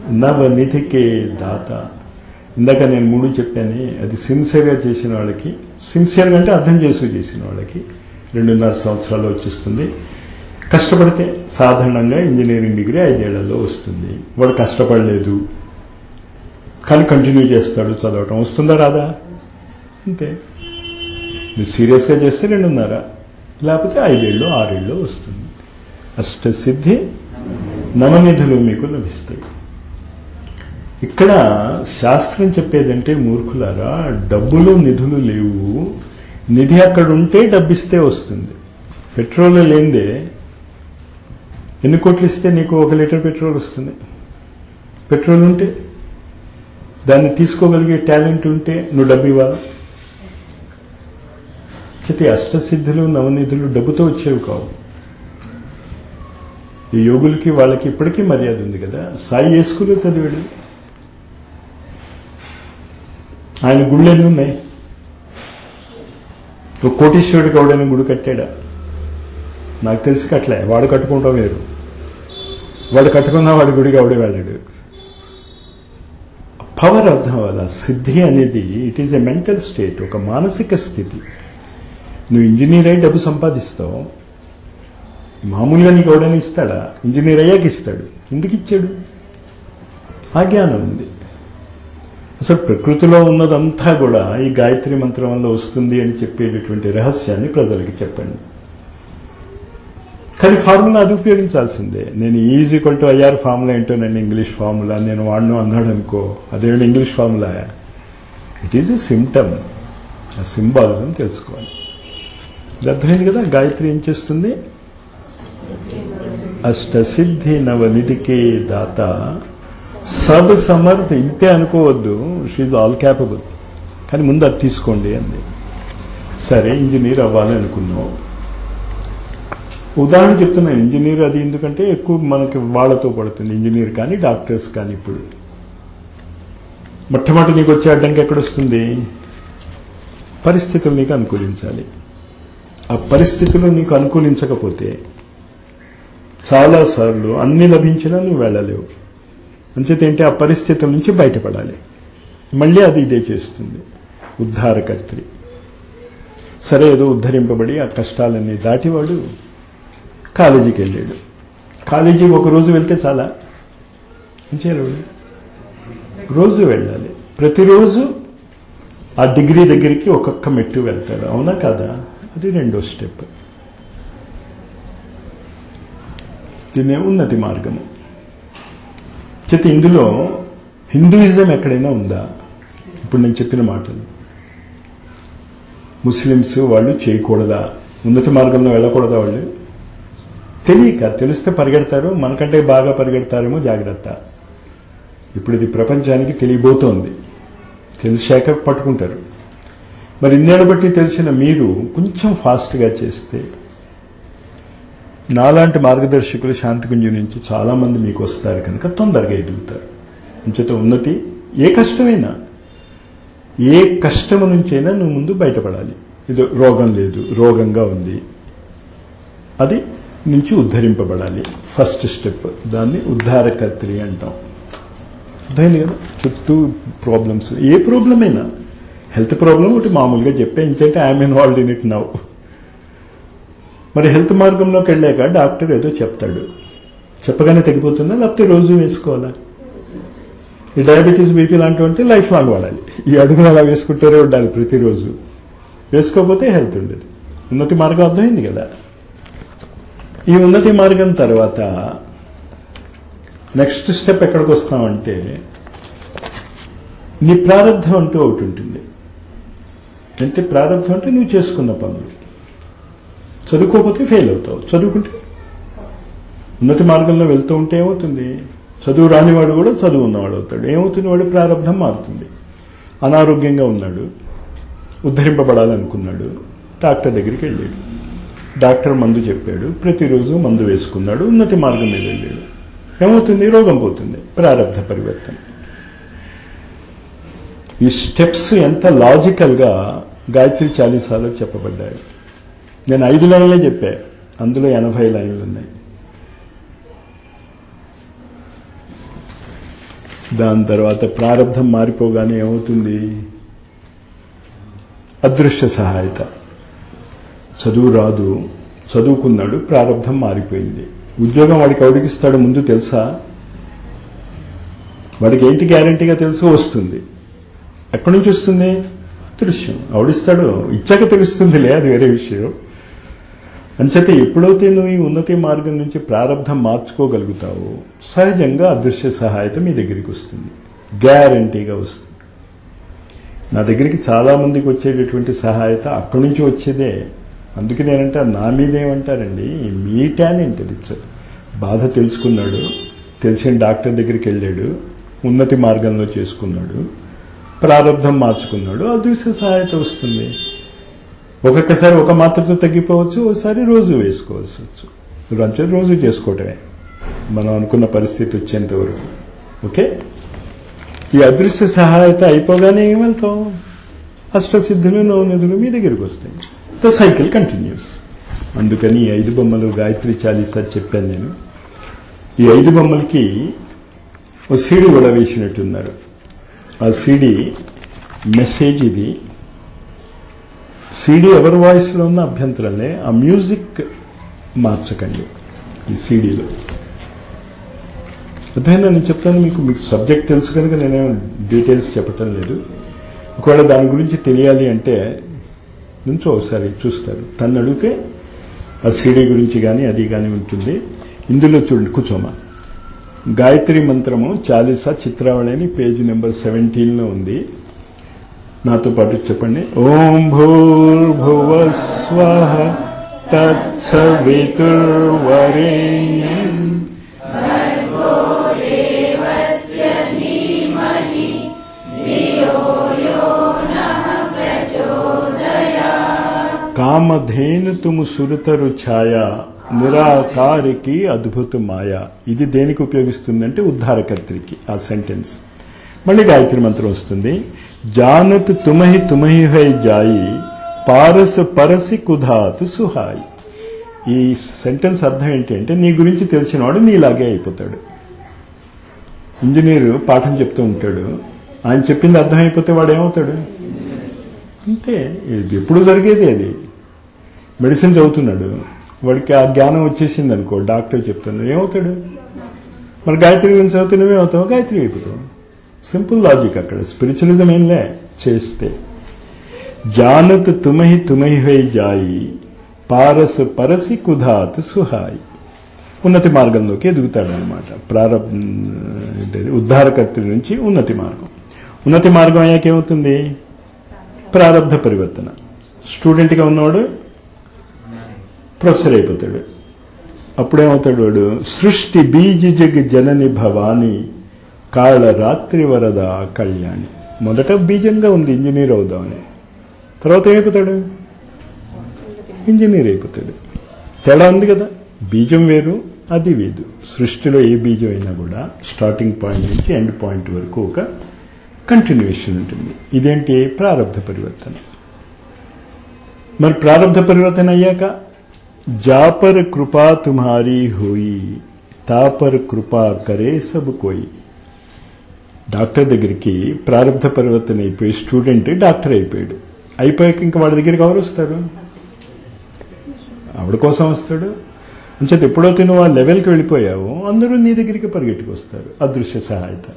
నవనిధికే దాత ఇందాక నేను మూడు చెప్పాను అది సిన్సియర్గా చేసిన వాళ్ళకి సిన్సియర్గా అంటే అర్థం చేసుకు చేసిన వాళ్ళకి రెండున్నర సంవత్సరాలు వచ్చేస్తుంది కష్టపడితే సాధారణంగా ఇంజనీరింగ్ డిగ్రీ ఐదేళ్లలో వస్తుంది వాడు కష్టపడలేదు కానీ కంటిన్యూ చేస్తాడు చదవటం వస్తుందా రాదా అంతే మీరు సీరియస్గా చేస్తే రెండున్నర లేకపోతే ఐదేళ్ళు ఆరేళ్ళు వస్తుంది అష్టసిద్ధి నవనిధులు మీకు లభిస్తాయి ఇక్కడ శాస్త్రం చెప్పేదంటే మూర్ఖులారా డబ్బులు నిధులు లేవు నిధి అక్కడ ఉంటే డబ్బిస్తే వస్తుంది పెట్రోల్ లేనిదే ఎన్ని కోట్లు ఇస్తే నీకు ఒక లీటర్ పెట్రోల్ వస్తుంది పెట్రోల్ ఉంటే దాన్ని తీసుకోగలిగే టాలెంట్ ఉంటే నువ్వు డబ్బు ఇవ్వాలా చితి అష్టసిద్ధులు నవనిధులు డబ్బుతో వచ్చేవి కావు ఈ యోగులకి వాళ్ళకి ఇప్పటికీ మర్యాద ఉంది కదా సాయి వేసుకునే చదివాడు ఆయన గుళ్ళు ఎన్ని ఉన్నాయి ఒక కోటీశ్వరుడికి ఎవడైనా గుడి కట్టాడా నాకు తెలిసి కట్టలే వాడు కట్టుకుంటాం వేరు వాడు కట్టుకున్నా వాడి గుడికి ఎవడే వెళ్ళాడు పవర్ అర్థం అవ్వాల సిద్ధి అనేది it is a mental state ఒక మానసిక స్థితి నువ్వు ఇంజనీర్ అయి డబ్బు సంపాదిస్తావు మామూలుగా నీకు ఎవడైనా ఇస్తాడా ఇంజనీర్ అయ్యాక ఇస్తాడు ఎందుకు ఇచ్చాడు ఆ జ్ఞానం ఉంది అసలు ప్రకృతిలో ఉన్నదంతా కూడా ఈ గాయత్రి మంత్రం వల్ల వస్తుంది అని చెప్పేటటువంటి రహస్యాన్ని ప్రజలకి చెప్పండి కానీ ఫార్ములా అది ఉపయోగించాల్సిందే నేను is equal to IR formula ఏంటో నేను ఇంగ్లీష్ ఫార్ములా నేను వాడను అన్నాడు అనుకో అదేంటి English formula it is a symptom ఆ సింబాలిజం తెలుసుకోవాలి ఇది అర్థమైంది కదా గాయత్రి ఏం చేస్తుంది అష్టసిద్ధి నవనిధికే దాత సబ్ సమర్థ ఇంతే అనుకోవద్దు షీఈ్ ఆల్ క్యాపబుల్ కానీ ముందు అది తీసుకోండి అంది సరే ఇంజనీర్ అవ్వాలి అనుకున్నావు ఉదాహరణ చెప్తున్నాను ఇంజనీర్ అది ఎందుకంటే ఎక్కువ మనకి వాళ్ళతో పడుతుంది ఇంజనీర్ కానీ డాక్టర్స్ కానీ ఇప్పుడు మొట్టమొదటి నీకు వచ్చే అడ్డంకి ఎక్కడొస్తుంది పరిస్థితులు నీకు అనుకూలించాలి ఆ పరిస్థితులు నీకు అనుకూలించకపోతే చాలాసార్లు అన్ని లభించినా నువ్వు వెళ్ళలేవు అంచేత ఏంటి ఆ పరిస్థితుల నుంచి బయటపడాలి మళ్ళీ అది ఇదే చేస్తుంది ఉద్ధారకర్త్రి సరే ఏదో ఉద్ధరింపబడి ఆ కష్టాలన్నీ దాటివాడు కాలేజీకి వెళ్ళాడు కాలేజీ ఒక రోజు వెళ్తే చాలా చేయాలి రోజు వెళ్ళాలి ప్రతిరోజు ఆ డిగ్రీ దగ్గరికి ఒక్కొక్క మెట్టు వెళ్తాడు అవునా కాదా అది రెండో స్టెప్ దీన్నే ఉన్నతి మార్గము చేత ఇందులో హిందూయిజం ఎక్కడైనా ఉందా ఇప్పుడు నేను చెప్పిన మాటలు ముస్లిమ్స్ వాళ్ళు చేయకూడదా ఉన్నత మార్గంలో వెళ్ళకూడదా వాళ్ళు తెలియక తెలిస్తే పరిగెడతారు మనకంటే బాగా పరిగెడతారేమో జాగ్రత్త ఇప్పుడు ఇది ప్రపంచానికి తెలియబోతోంది తెలిసాక పట్టుకుంటారు మరి ఇన్నేళ్ళు బట్టి తెలిసిన మీరు కొంచెం ఫాస్ట్గా చేస్తే నాలాంటి మార్గదర్శకులు శాంతికుంజు నుంచి చాలా మంది మీకు వస్తారు కనుక తొందరగా ఎదుగుతారు అంచేత ఉన్నతి ఏ కష్టమైనా ఏ కష్టము నుంచైనా నువ్వు ముందు బయటపడాలి ఇది రోగం లేదు రోగంగా ఉంది అది నుంచి ఉద్ధరింపబడాలి ఫస్ట్ స్టెప్ దాన్ని ఉద్ధారకర్త్రి అంటాం అర్థమైంది కదా చుట్టూ ప్రాబ్లమ్స్ ఏ ప్రాబ్లం అయినా హెల్త్ ప్రాబ్లం ఒకటి మామూలుగా చెప్పే ఇంకంటే I'm involved in it now మరి హెల్త్ మార్గంలోకి వెళ్ళాక డాక్టర్ ఏదో చెప్తాడు చెప్పగానే తగ్గిపోతుందా లేకపోతే రోజు వేసుకోవాలా ఈ డయాబెటీస్ బీపీ లాంటివి అంటే లైఫ్ లాంగ్ వాడాలి ఈ అడుగులు అలా వేసుకుంటూనే ఉండాలి ప్రతిరోజు వేసుకోకపోతే హెల్త్ ఉండదు ఉన్నతి మార్గం అర్థమైంది కదా ఈ ఉన్నతి మార్గం తర్వాత నెక్స్ట్ స్టెప్ ఎక్కడికి వస్తామంటే నీ ప్రారంధం అంటూ ఒకటి ఉంటుంది అంటే ప్రారంధం అంటే నువ్వు చేసుకున్న పనులు చదువుకోకపోతే ఫెయిల్ అవుతావు చదువుకుంటే ఉన్నతి మార్గంలో వెళ్తూ ఉంటే ఏమవుతుంది చదువు రానివాడు కూడా చదువు ఉన్నవాడు అవుతాడు ఏమవుతుంది వాడు ప్రారంధం మారుతుంది అనారోగ్యంగా ఉన్నాడు ఉద్ధరింపబడాలనుకున్నాడు డాక్టర్ దగ్గరికి వెళ్ళాడు డాక్టర్ మందు చెప్పాడు ప్రతిరోజు మందు వేసుకున్నాడు ఉన్నతి మార్గం మీద వెళ్ళాడు ఏమవుతుంది రోగం పోతుంది ప్రారంధ పరివర్తన ఈ స్టెప్స్ ఎంత లాజికల్గా గాయత్రి చాలీసాలో చెప్పబడ్డాయి నేను ఐదు లైన్లే చెప్పా అందులో ఎనభై లైన్లు ఉన్నాయి దాని తర్వాత ప్రారంధం మారిపోగానే ఏమవుతుంది అదృశ్య సహాయత చదువు రాదు చదువుకున్నాడు ప్రారంభం మారిపోయింది ఉద్యోగం వాడికి ఎవడికిస్తాడు ముందు తెలుసా వాడికి ఏంటి గ్యారంటీగా తెలుసు వస్తుంది ఎక్కడి నుంచి వస్తుంది దృశ్యం ఆవిడిస్తాడు ఇచ్చాక తెలుస్తుందిలే అది వేరే విషయం అంచేత ఎప్పుడైతే నువ్వు ఈ ఉన్నతి మార్గం నుంచి ప్రారంభం మార్చుకోగలుగుతావో సహజంగా అదృశ్య సహాయత మీ దగ్గరికి వస్తుంది గ్యారంటీగా వస్తుంది నా దగ్గరికి చాలా మందికి వచ్చేటటువంటి సహాయత అక్కడి నుంచి వచ్చేదే అందుకే నేనంటే నా మీద ఏమంటారండి మీ టాలెంట్ అది బాధ తెలుసుకున్నాడు తెలిసిన డాక్టర్ దగ్గరికి వెళ్ళాడు ఉన్నతి మార్గంలో చేసుకున్నాడు ప్రారంభం మార్చుకున్నాడు అదృశ్య సహాయత వస్తుంది ఒక్కొక్కసారి ఒక మాత్రతో తగ్గిపోవచ్చు ఒకసారి రోజు వేసుకోవాల్సి వచ్చు రంచ రోజు చేసుకోవటమే మనం అనుకున్న పరిస్థితి వచ్చేంత వరకు ఓకే ఈ అదృశ్య సహాయత అయిపోగానే ఏం వెళ్తాం అష్టసిద్ధులు నవనిధులు మీ దగ్గరికి వస్తాయి ద సైకిల్ కంటిన్యూస్ అందుకని ఈ ఐదు బొమ్మలు గాయత్రి చాలీసా చెప్పాను నేను ఈ ఐదు బొమ్మలకి ఒక సీడీ కూడా వేసినట్టున్నారు ఆ సీడీ మెసేజ్ ఇది సీడీ ఎవరి వాయిస్లో ఉన్న అభ్యంతరమే ఆ మ్యూజిక్ మార్చకండి ఈ సీడీలో అర్థమైందా నేను చెప్తాను మీకు మీకు సబ్జెక్ట్ తెలుసు కనుక నేనేం డీటెయిల్స్ చెప్పటం లేదు ఒకవేళ దాని గురించి తెలియాలి అంటే నుంచో ఒకసారి చూస్తారు తను అడిగితే ఆ సీడీ గురించి కానీ అది కానీ ఉంటుంది ఇందులో చూడండి కూర్చోమా గాయత్రి మంత్రము చాలీసా చిత్రావళి అని పేజ్ నెంబర్ సెవెంటీన్లో ఉంది నాతో పాటు చెప్పండి ఓం భూర్భువ స్వహ తత్సవితుర్వరేణ్యం కామధేను తుము సురతరు ఛాయ నిరాకారికి అద్భుత మాయ ఇది దేనికి ఉపయోగిస్తుందంటే ఉద్ధారకర్త్రికి ఆ సెంటెన్స్ మళ్ళీ గాయత్రి మంత్రం వస్తుంది జానత్ తుమహి తుమహి హై జాయి పారస పరసి కుధాతు సుహాయి ఈ సెంటెన్స్ అర్థం ఏంటి అంటే నీ గురించి తెలిసినవాడు నీలాగే అయిపోతాడు ఇంజనీరు పాఠం చెప్తూ ఉంటాడు ఆయన చెప్పింది అర్థమైపోతే వాడు ఏమవుతాడు అంతే ఇది ఎప్పుడు జరిగేది అది మెడిసిన్ చదువుతున్నాడు వాడికి ఆ జ్ఞానం వచ్చేసింది అనుకో డాక్టర్ చెప్తాను ఏమవుతాడు మరి గాయత్రి గురించి చదివితే నువ్వేమవుతావు గాయత్రి అయిపోతావు సింపుల్ లాజిక్ అక్కడ స్పిరిచువలిజం ఏంలే చేస్తే జానత్ తుమహి తుమహి హై జాయి పారస్ పరసి కుధాత్ సుహాయి ఉన్నతి మార్గంలోకి ఎదుగుతాడనమాట ప్రారంభ ఏంటది ఉద్ధారకర్త నుంచి ఉన్నతి మార్గం ఉన్నతి మార్గం అయ్యాక ఏమవుతుంది ప్రారంభ పరివర్తన స్టూడెంట్గా ఉన్నవాడు ప్రొఫెసర్ అయిపోతాడు అప్పుడేమవుతాడు వాడు సృష్టి బీజ జగ జనని భవాని కాళ రాత్రి వరద కళ్యాణి మొదట బీజంగా ఉంది ఇంజనీర్ అవుదామని తర్వాత ఏమైపోతాడు ఇంజనీర్ అయిపోతాడు తేడా ఉంది కదా బీజం వేరు అది వేదు సృష్టిలో ఏ బీజం అయినా కూడా స్టార్టింగ్ పాయింట్ నుంచి ఎండ్ పాయింట్ వరకు ఒక కంటిన్యూషన్ ఉంటుంది ఇదేంటి ప్రారంభ పరివర్తన మరి ప్రారంభ పరివర్తన అయ్యాక జాపర్ కృపా తుమ్హారీ హోయి తాపర్ కృపా కరే సబ్ కోయి డాక్టర్ దగ్గరికి ప్రారంభ పరివర్తన అయిపోయి స్టూడెంట్ డాక్టర్ అయిపోయాడు అయిపోయాక ఇంకా వాడి దగ్గరికి ఎవరు వస్తారు ఆవిడ కోసం వస్తాడు అంచేత ఎప్పుడైతే నువ్వు ఆ లెవెల్కి వెళ్ళిపోయావో అందరూ నీ దగ్గరికి పరిగెట్టుకు వస్తారు అదృశ్య సహాయత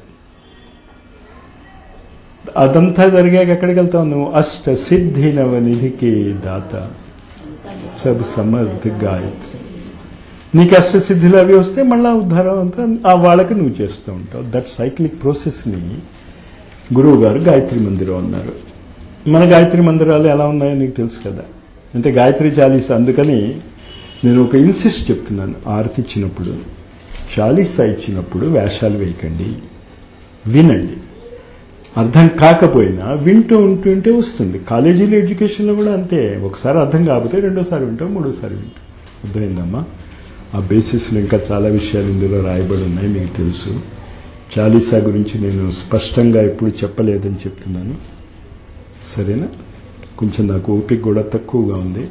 అదంతా జరిగాక ఎక్కడికి వెళ్తావు నువ్వు అష్ట సిద్ధి నవ నిధికి దాత సబ్ సమర్థ గాయత్రి నీకు అష్ట సిద్ధిలు అవి వస్తే మళ్ళా ఉద్ధారం అంతా ఆ వాళ్ళకి నువ్వు చేస్తూ ఉంటావు దట్ సైక్లిక్ ప్రాసెస్ని గురువు గారు గాయత్రి మందిరం అన్నారు మన గాయత్రి మందిరాలు ఎలా ఉన్నాయో నీకు తెలుసు కదా అంటే గాయత్రి చాలీసా అందుకని నేను ఒక ఇన్సిస్ట్ చెప్తున్నాను ఆరతి ఇచ్చినప్పుడు చాలీసా ఇచ్చినప్పుడు వేషాలు వేయకండి వినండి అర్థం కాకపోయినా వింటూ ఉంటుంటే వస్తుంది కాలేజీలో ఎడ్యుకేషన్లో కూడా అంతే ఒకసారి అర్థం కాకపోతే రెండోసారి వింటాం మూడోసారి వింటాం అర్థమైందమ్మా ఆ బేసిస్లో ఇంకా చాలా విషయాలు ఇందులో రాయబడి ఉన్నాయి మీకు తెలుసు చాలీసా గురించి నేను స్పష్టంగా ఎప్పుడు చెప్పలేదని చెప్తున్నాను సరేనా కొంచెం నాకు ఓపిక కూడా తక్కువగా ఉంది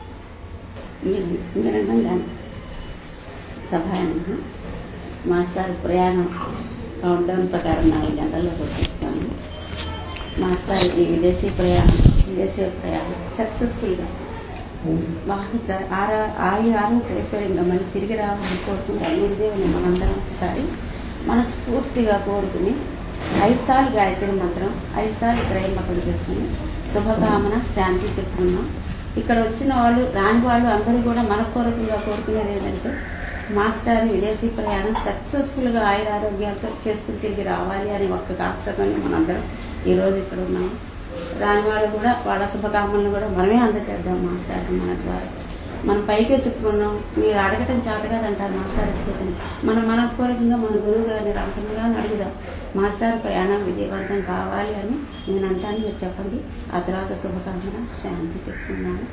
నిరంగా సభాయంగా మాస్టర్ ప్రయాణం కౌంట్ డౌన్ ప్రకారం నాలుగు గంటల్లో వచ్చేస్తాను మాస్టర్కి విదేశీ ప్రయాణం విదేశీ ప్రయాణం సక్సెస్ఫుల్గా బాగా జ- ఆరా ఆయు ఆరోగ్య ఐశ్వర్యంగా మళ్ళీ తిరిగి రావాలని కోరుకుంటాను గురుదేవుని మనందరం ఒకసారి మనస్ఫూర్తిగా కోరుకుని ఐదు సార్లు గాయత్రి మంత్రం ఐదు సార్లు త్రయంబకం చేసుకుని శుభకామన శాంతి చెప్పుకున్నాం ఇక్కడ వచ్చిన వాళ్ళు రాని వాళ్ళు అందరూ కూడా మనపూర్వకంగా కోరుకునేది ఏంటంటే మాస్టర్ విదేశీ ప్రయాణం సక్సెస్ఫుల్గా ఆయుర ఆరోగ్యాలతో చేసుకుని తిరిగి రావాలి అని ఒక్క కాకపోతే మనందరం ఈరోజు ఇక్కడ ఉన్నాం రాని వాళ్ళు కూడా వాళ్ళ శుభకామనలు కూడా మనమే అందజేద్దాం మాస్టర్ మన ద్వారా మనం పైకే చెప్పుకున్నాం మీరు అడగటం చేత కాదంటారు మాస్టర్ అడిగితే మనం మనపూర్వకంగా మన గురువు గారిని రహస్యంగా అడుగుదాం మాస్టర్ ప్రయాణం విజయవంతం కావాలి అని నేను అంటాను మీరు చెప్పండి ఆ తర్వాత శుభకామన శాంతి చెప్పుకున్నాను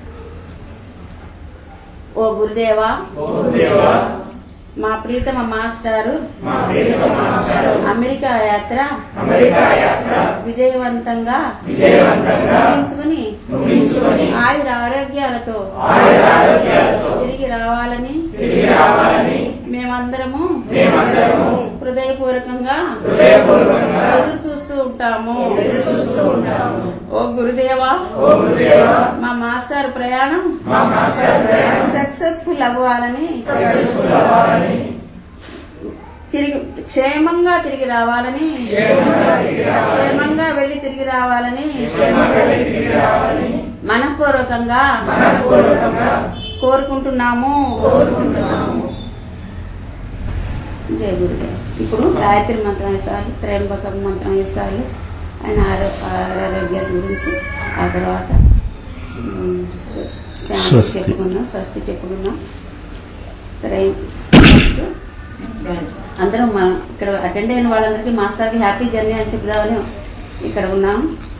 ఓ గురుదేవా మా ప్రీతమ మాస్టారు మా ప్రియతమ మాస్టారు అమెరికా యాత్ర అమెరికా యాత్ర విజయవంతంగా విజయవంతంగా ముగించుకుని ముగించుకొని ఆయుర ఆరోగ్యాలతో ఆయుర ఆరోగ్యాలతో తిరిగి రావాలని తిరిగి రావాలని మేమందరము మేమందరము హృదయపూర్వకంగా హృదయపూర్వకంగా ఎదురు చూస్తూ ఉంటాము ఎదురు చూస్తూ ఉంటాము ఓ గురుదేవా ఓ గురుదేవా మా మాస్టర్ ప్రయాణం మా మాస్టర్ ప్రయాణం సక్సెస్ఫుల్ అవ్వాలని సక్సెస్ఫుల్ అవ్వాలని తిరిగి క్షేమంగా తిరిగి రావాలని క్షేమంగా తిరిగి రావాలని క్షేమంగా వెళ్లి తిరిగి రావాలని క్షేమంగా తిరిగి రావాలని మనపూర్వకంగా మనపూర్వకంగా కోరుకుంటున్నాము కోరుకుంటున్నాము జయ గురుదేవ్ ఇప్పుడు గాయత్రి మంత్రం వేసాలి త్రయంబక మంత్రం వేసాలి ఆయన ఆరో- ఆరోగ్యాల గురించి ఆ తర్వాత ఉమ్, శాంతి స్వస్తి. చెప్పుకున్నాం స్వస్తి చెప్పుకున్నాం త్రయం అందరం మనం ఇక్కడ అటెండ్ అయిన వాళ్ళందరికీ మాస్టర్కి హ్యాపీ జర్నీ అని చెప్దామని ఇక్కడ ఉన్నాం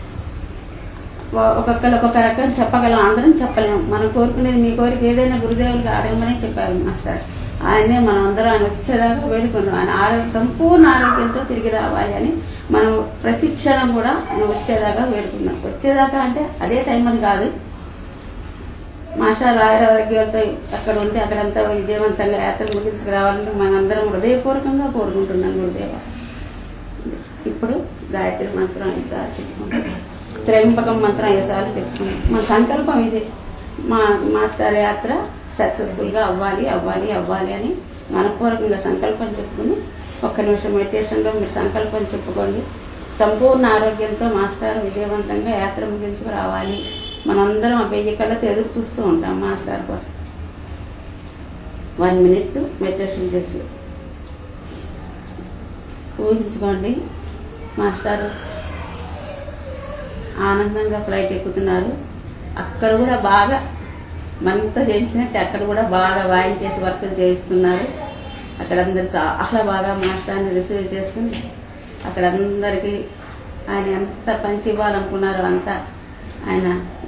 ఒ- ఒక్కొక్కరు ఒక్కొక్క రకం చెప్పగలం అందరం చెప్పలేము మనం కోరుకునేది మీ కోరిక ఏదైనా గురుదేవులకి అడగమని చెప్పారు మాస్టర్ ఆయనే మనం అందరం ఆయన వచ్చేదాకా వేడుకున్నాం ఆయన ఆరోగ్య సంపూర్ణ ఆరోగ్యంతో తిరిగి రావాలి అని మనం ప్రతి క్షణం కూడా ఆయన వచ్చేదాకా వేడుకున్నాం వచ్చేదాకా అంటే అదే టైం అని కాదు మాస్టర్ ఆయుర ఆరోగ్యాలతో అక్కడ ఉండి అక్కడంతా విజయవంతంగా యాత్ర ముగించుకురావాలని మనందరం హృదయపూర్వకంగా కోరుకుంటున్నాం గురుదేవ ఇప్పుడు గాయత్రి మంత్రం ఈసారి చెప్పుకుంటాం త్రయంబకం మంత్రం ఈసారి చెప్పుకున్నాం మన సంకల్పం ఇది మా మాస్టర్ యాత్ర సక్సెస్ఫుల్ గా అవ్వాలి అవ్వాలి అవ్వాలి అని మనపూర్వకంగా సంకల్పం చెప్పుకుని ఒక్క నిమిషం మెడిటేషన్ లో మీరు సంకల్పం చెప్పుకోండి సంపూర్ణ ఆరోగ్యంతో మాస్టర్ విజయవంతంగా యాత్ర ముగించుకు రావాలి మనందరం ఆ వెయ్యి కళ్ళతో ఎదురు చూస్తూ ఉంటాం మాస్టర్ కోసం వన్ మినిట్ మెడిటేషన్ చేసి ఊహించుకోండి మాస్టర్ ఆనందంగా ఫ్లైట్ ఎక్కుతున్నారు అక్కడ కూడా బాగా మనతో చేయించినట్టు అక్కడ కూడా బాగా వాయించేసి వర్క్ చేయిస్తున్నారు అక్కడ అందరు చాలా బాగా మాస్టర్ని రిసీవ్ చేసుకుని అక్కడ అందరికీ ఆయన ఎంత పంచి ఇవ్వాలనుకున్నారో అంతా ఆయన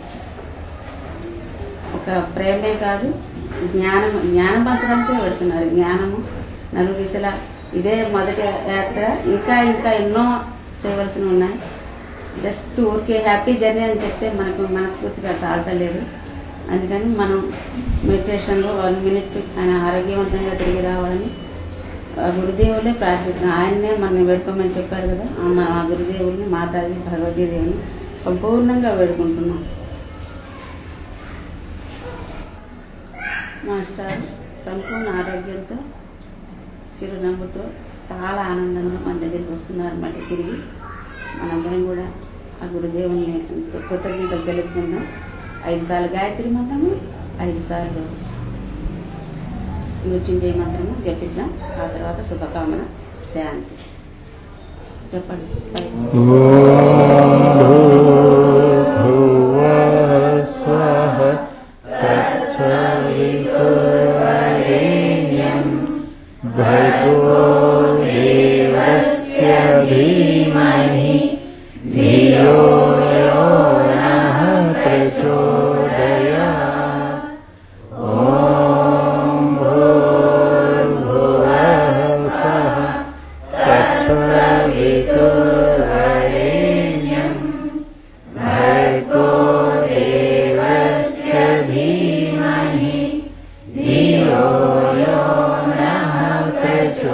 ఒక ప్రేమే కాదు జ్ఞానం జ్ఞానం పంచడానికే పెడుతున్నారు జ్ఞానము నలుగు దిశల ఇదే మొదటి యాత్ర ఇంకా ఇంకా ఎన్నో చేయవలసినవి ఉన్నాయి జస్ట్ ఊరికే హ్యాపీ జర్నీ అని చెప్తే మనకు మనస్ఫూర్తిగా చాలతలేదు అందుకని మనం మెడిటేషన్లో వన్ మినిట్ ఆయన ఆరోగ్యవంతంగా తిరిగి రావాలని ఆ గురుదేవులే ప్రార్థిస్తున్నాం ఆయన్నే మనం వేడుకోమని చెప్పారు కదా ఆ మనం ఆ గురుదేవుల్ని మాతాజీ భగవతీదేవిని సంపూర్ణంగా వేడుకుంటున్నాం మాస్టర్ సంపూర్ణ ఆరోగ్యంతో చిరునవ్వుతో చాలా ఆనందంగా మన దగ్గరికి వస్తున్నారు మళ్ళీ తిరిగి మనందరం కూడా ఆ గురుదేవుని ఎంతో కృతజ్ఞతలు తెలుపుకుందాం ఐదు సార్లు గాయత్రి మంత్రము ఐదు సార్లు మృత్యుంజయ మంత్రము జపిద్దాం ఆ తర్వాత శుభకామన శాంతి చెప్పండి పైకి. భూర్భువస్వః తత్సవితుర్వరేణ్యం భర్గో దేవస్య ధీమహి ధియో యో నః ప్రచోదయాత్ ఓం భూర్భువస్వః తత్సవితుర్వరేణ్యం భర్గో దేవస్య ధీమహి ధియో యో నః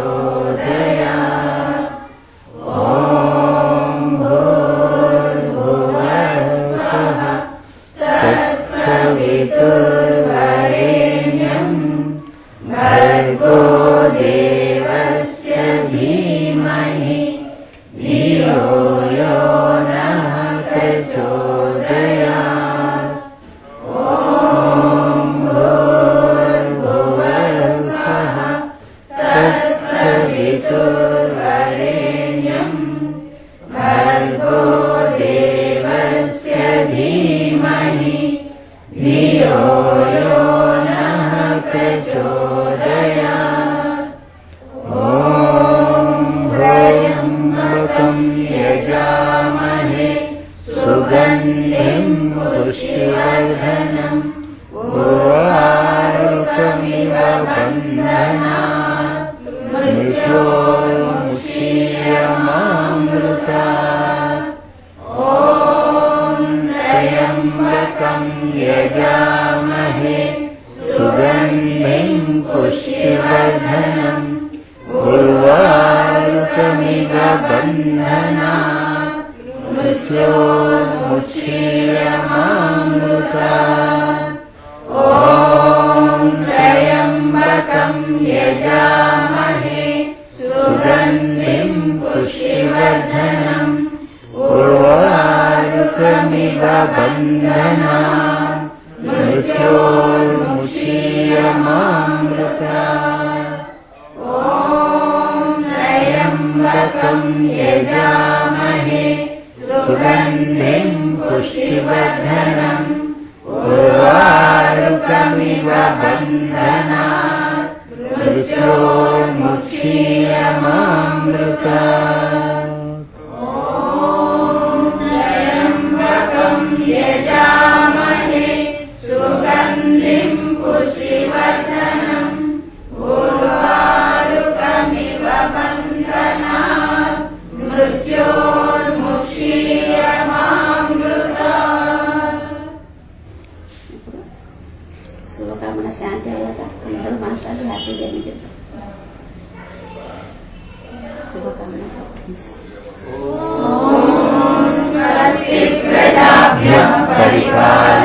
ప్రచోదయాత్ ఓం భూర్భువస్వః धीमहि धियो यो नः प्रचोदयात् ॐ भूर्भुवस्सः तत्सवितुर्वरेण्यम् भर्गो देवस्य धीमहि धियो यो नः प्रचोदयात् ॐ भ्रयम्बकम् यजामहे सुगन्धिम् पुष्टिवर्धनम् उर्वारुकमिव बन्धनात् मृत्योर्मुक्षीयमामृतात् ॐ त्र्यम्बकम् यजामहे सुगन्धिम् पुष्टिवर्धनम् उर्वारुकमिव बन्धनात् मृत्योर्मुक्षीयमामृतात् ॐ त्र्यम्बकम् यजामहे सुगन्धिम् पुष्टिवर्धनम् उर्वारुकमिव बन्धनात् मृत्योर्मुक्षीयमामृतात् ॐ त्र्यम्बकम् यजामहे सुगन्धिम् पुष्टिवर्धनम् उर्वारुकमिव बन्धनात् मृत्योर्मुक्षीयमामृतात् त्र्यम्बकम् यजामहे सुगन्धिम् पुष्टिवर्धनम् उर्वारुकमिव बन्धनात् मृत्योर्मुक्षीयमामृतात् శుభకామన శాంతి అయ్యాక అందరూ మనసారి హ్యాపీ జర్నీ చెప్తాం శుభకామనతో स्वस्ति प्रजाभ्यः परिपालयन्तु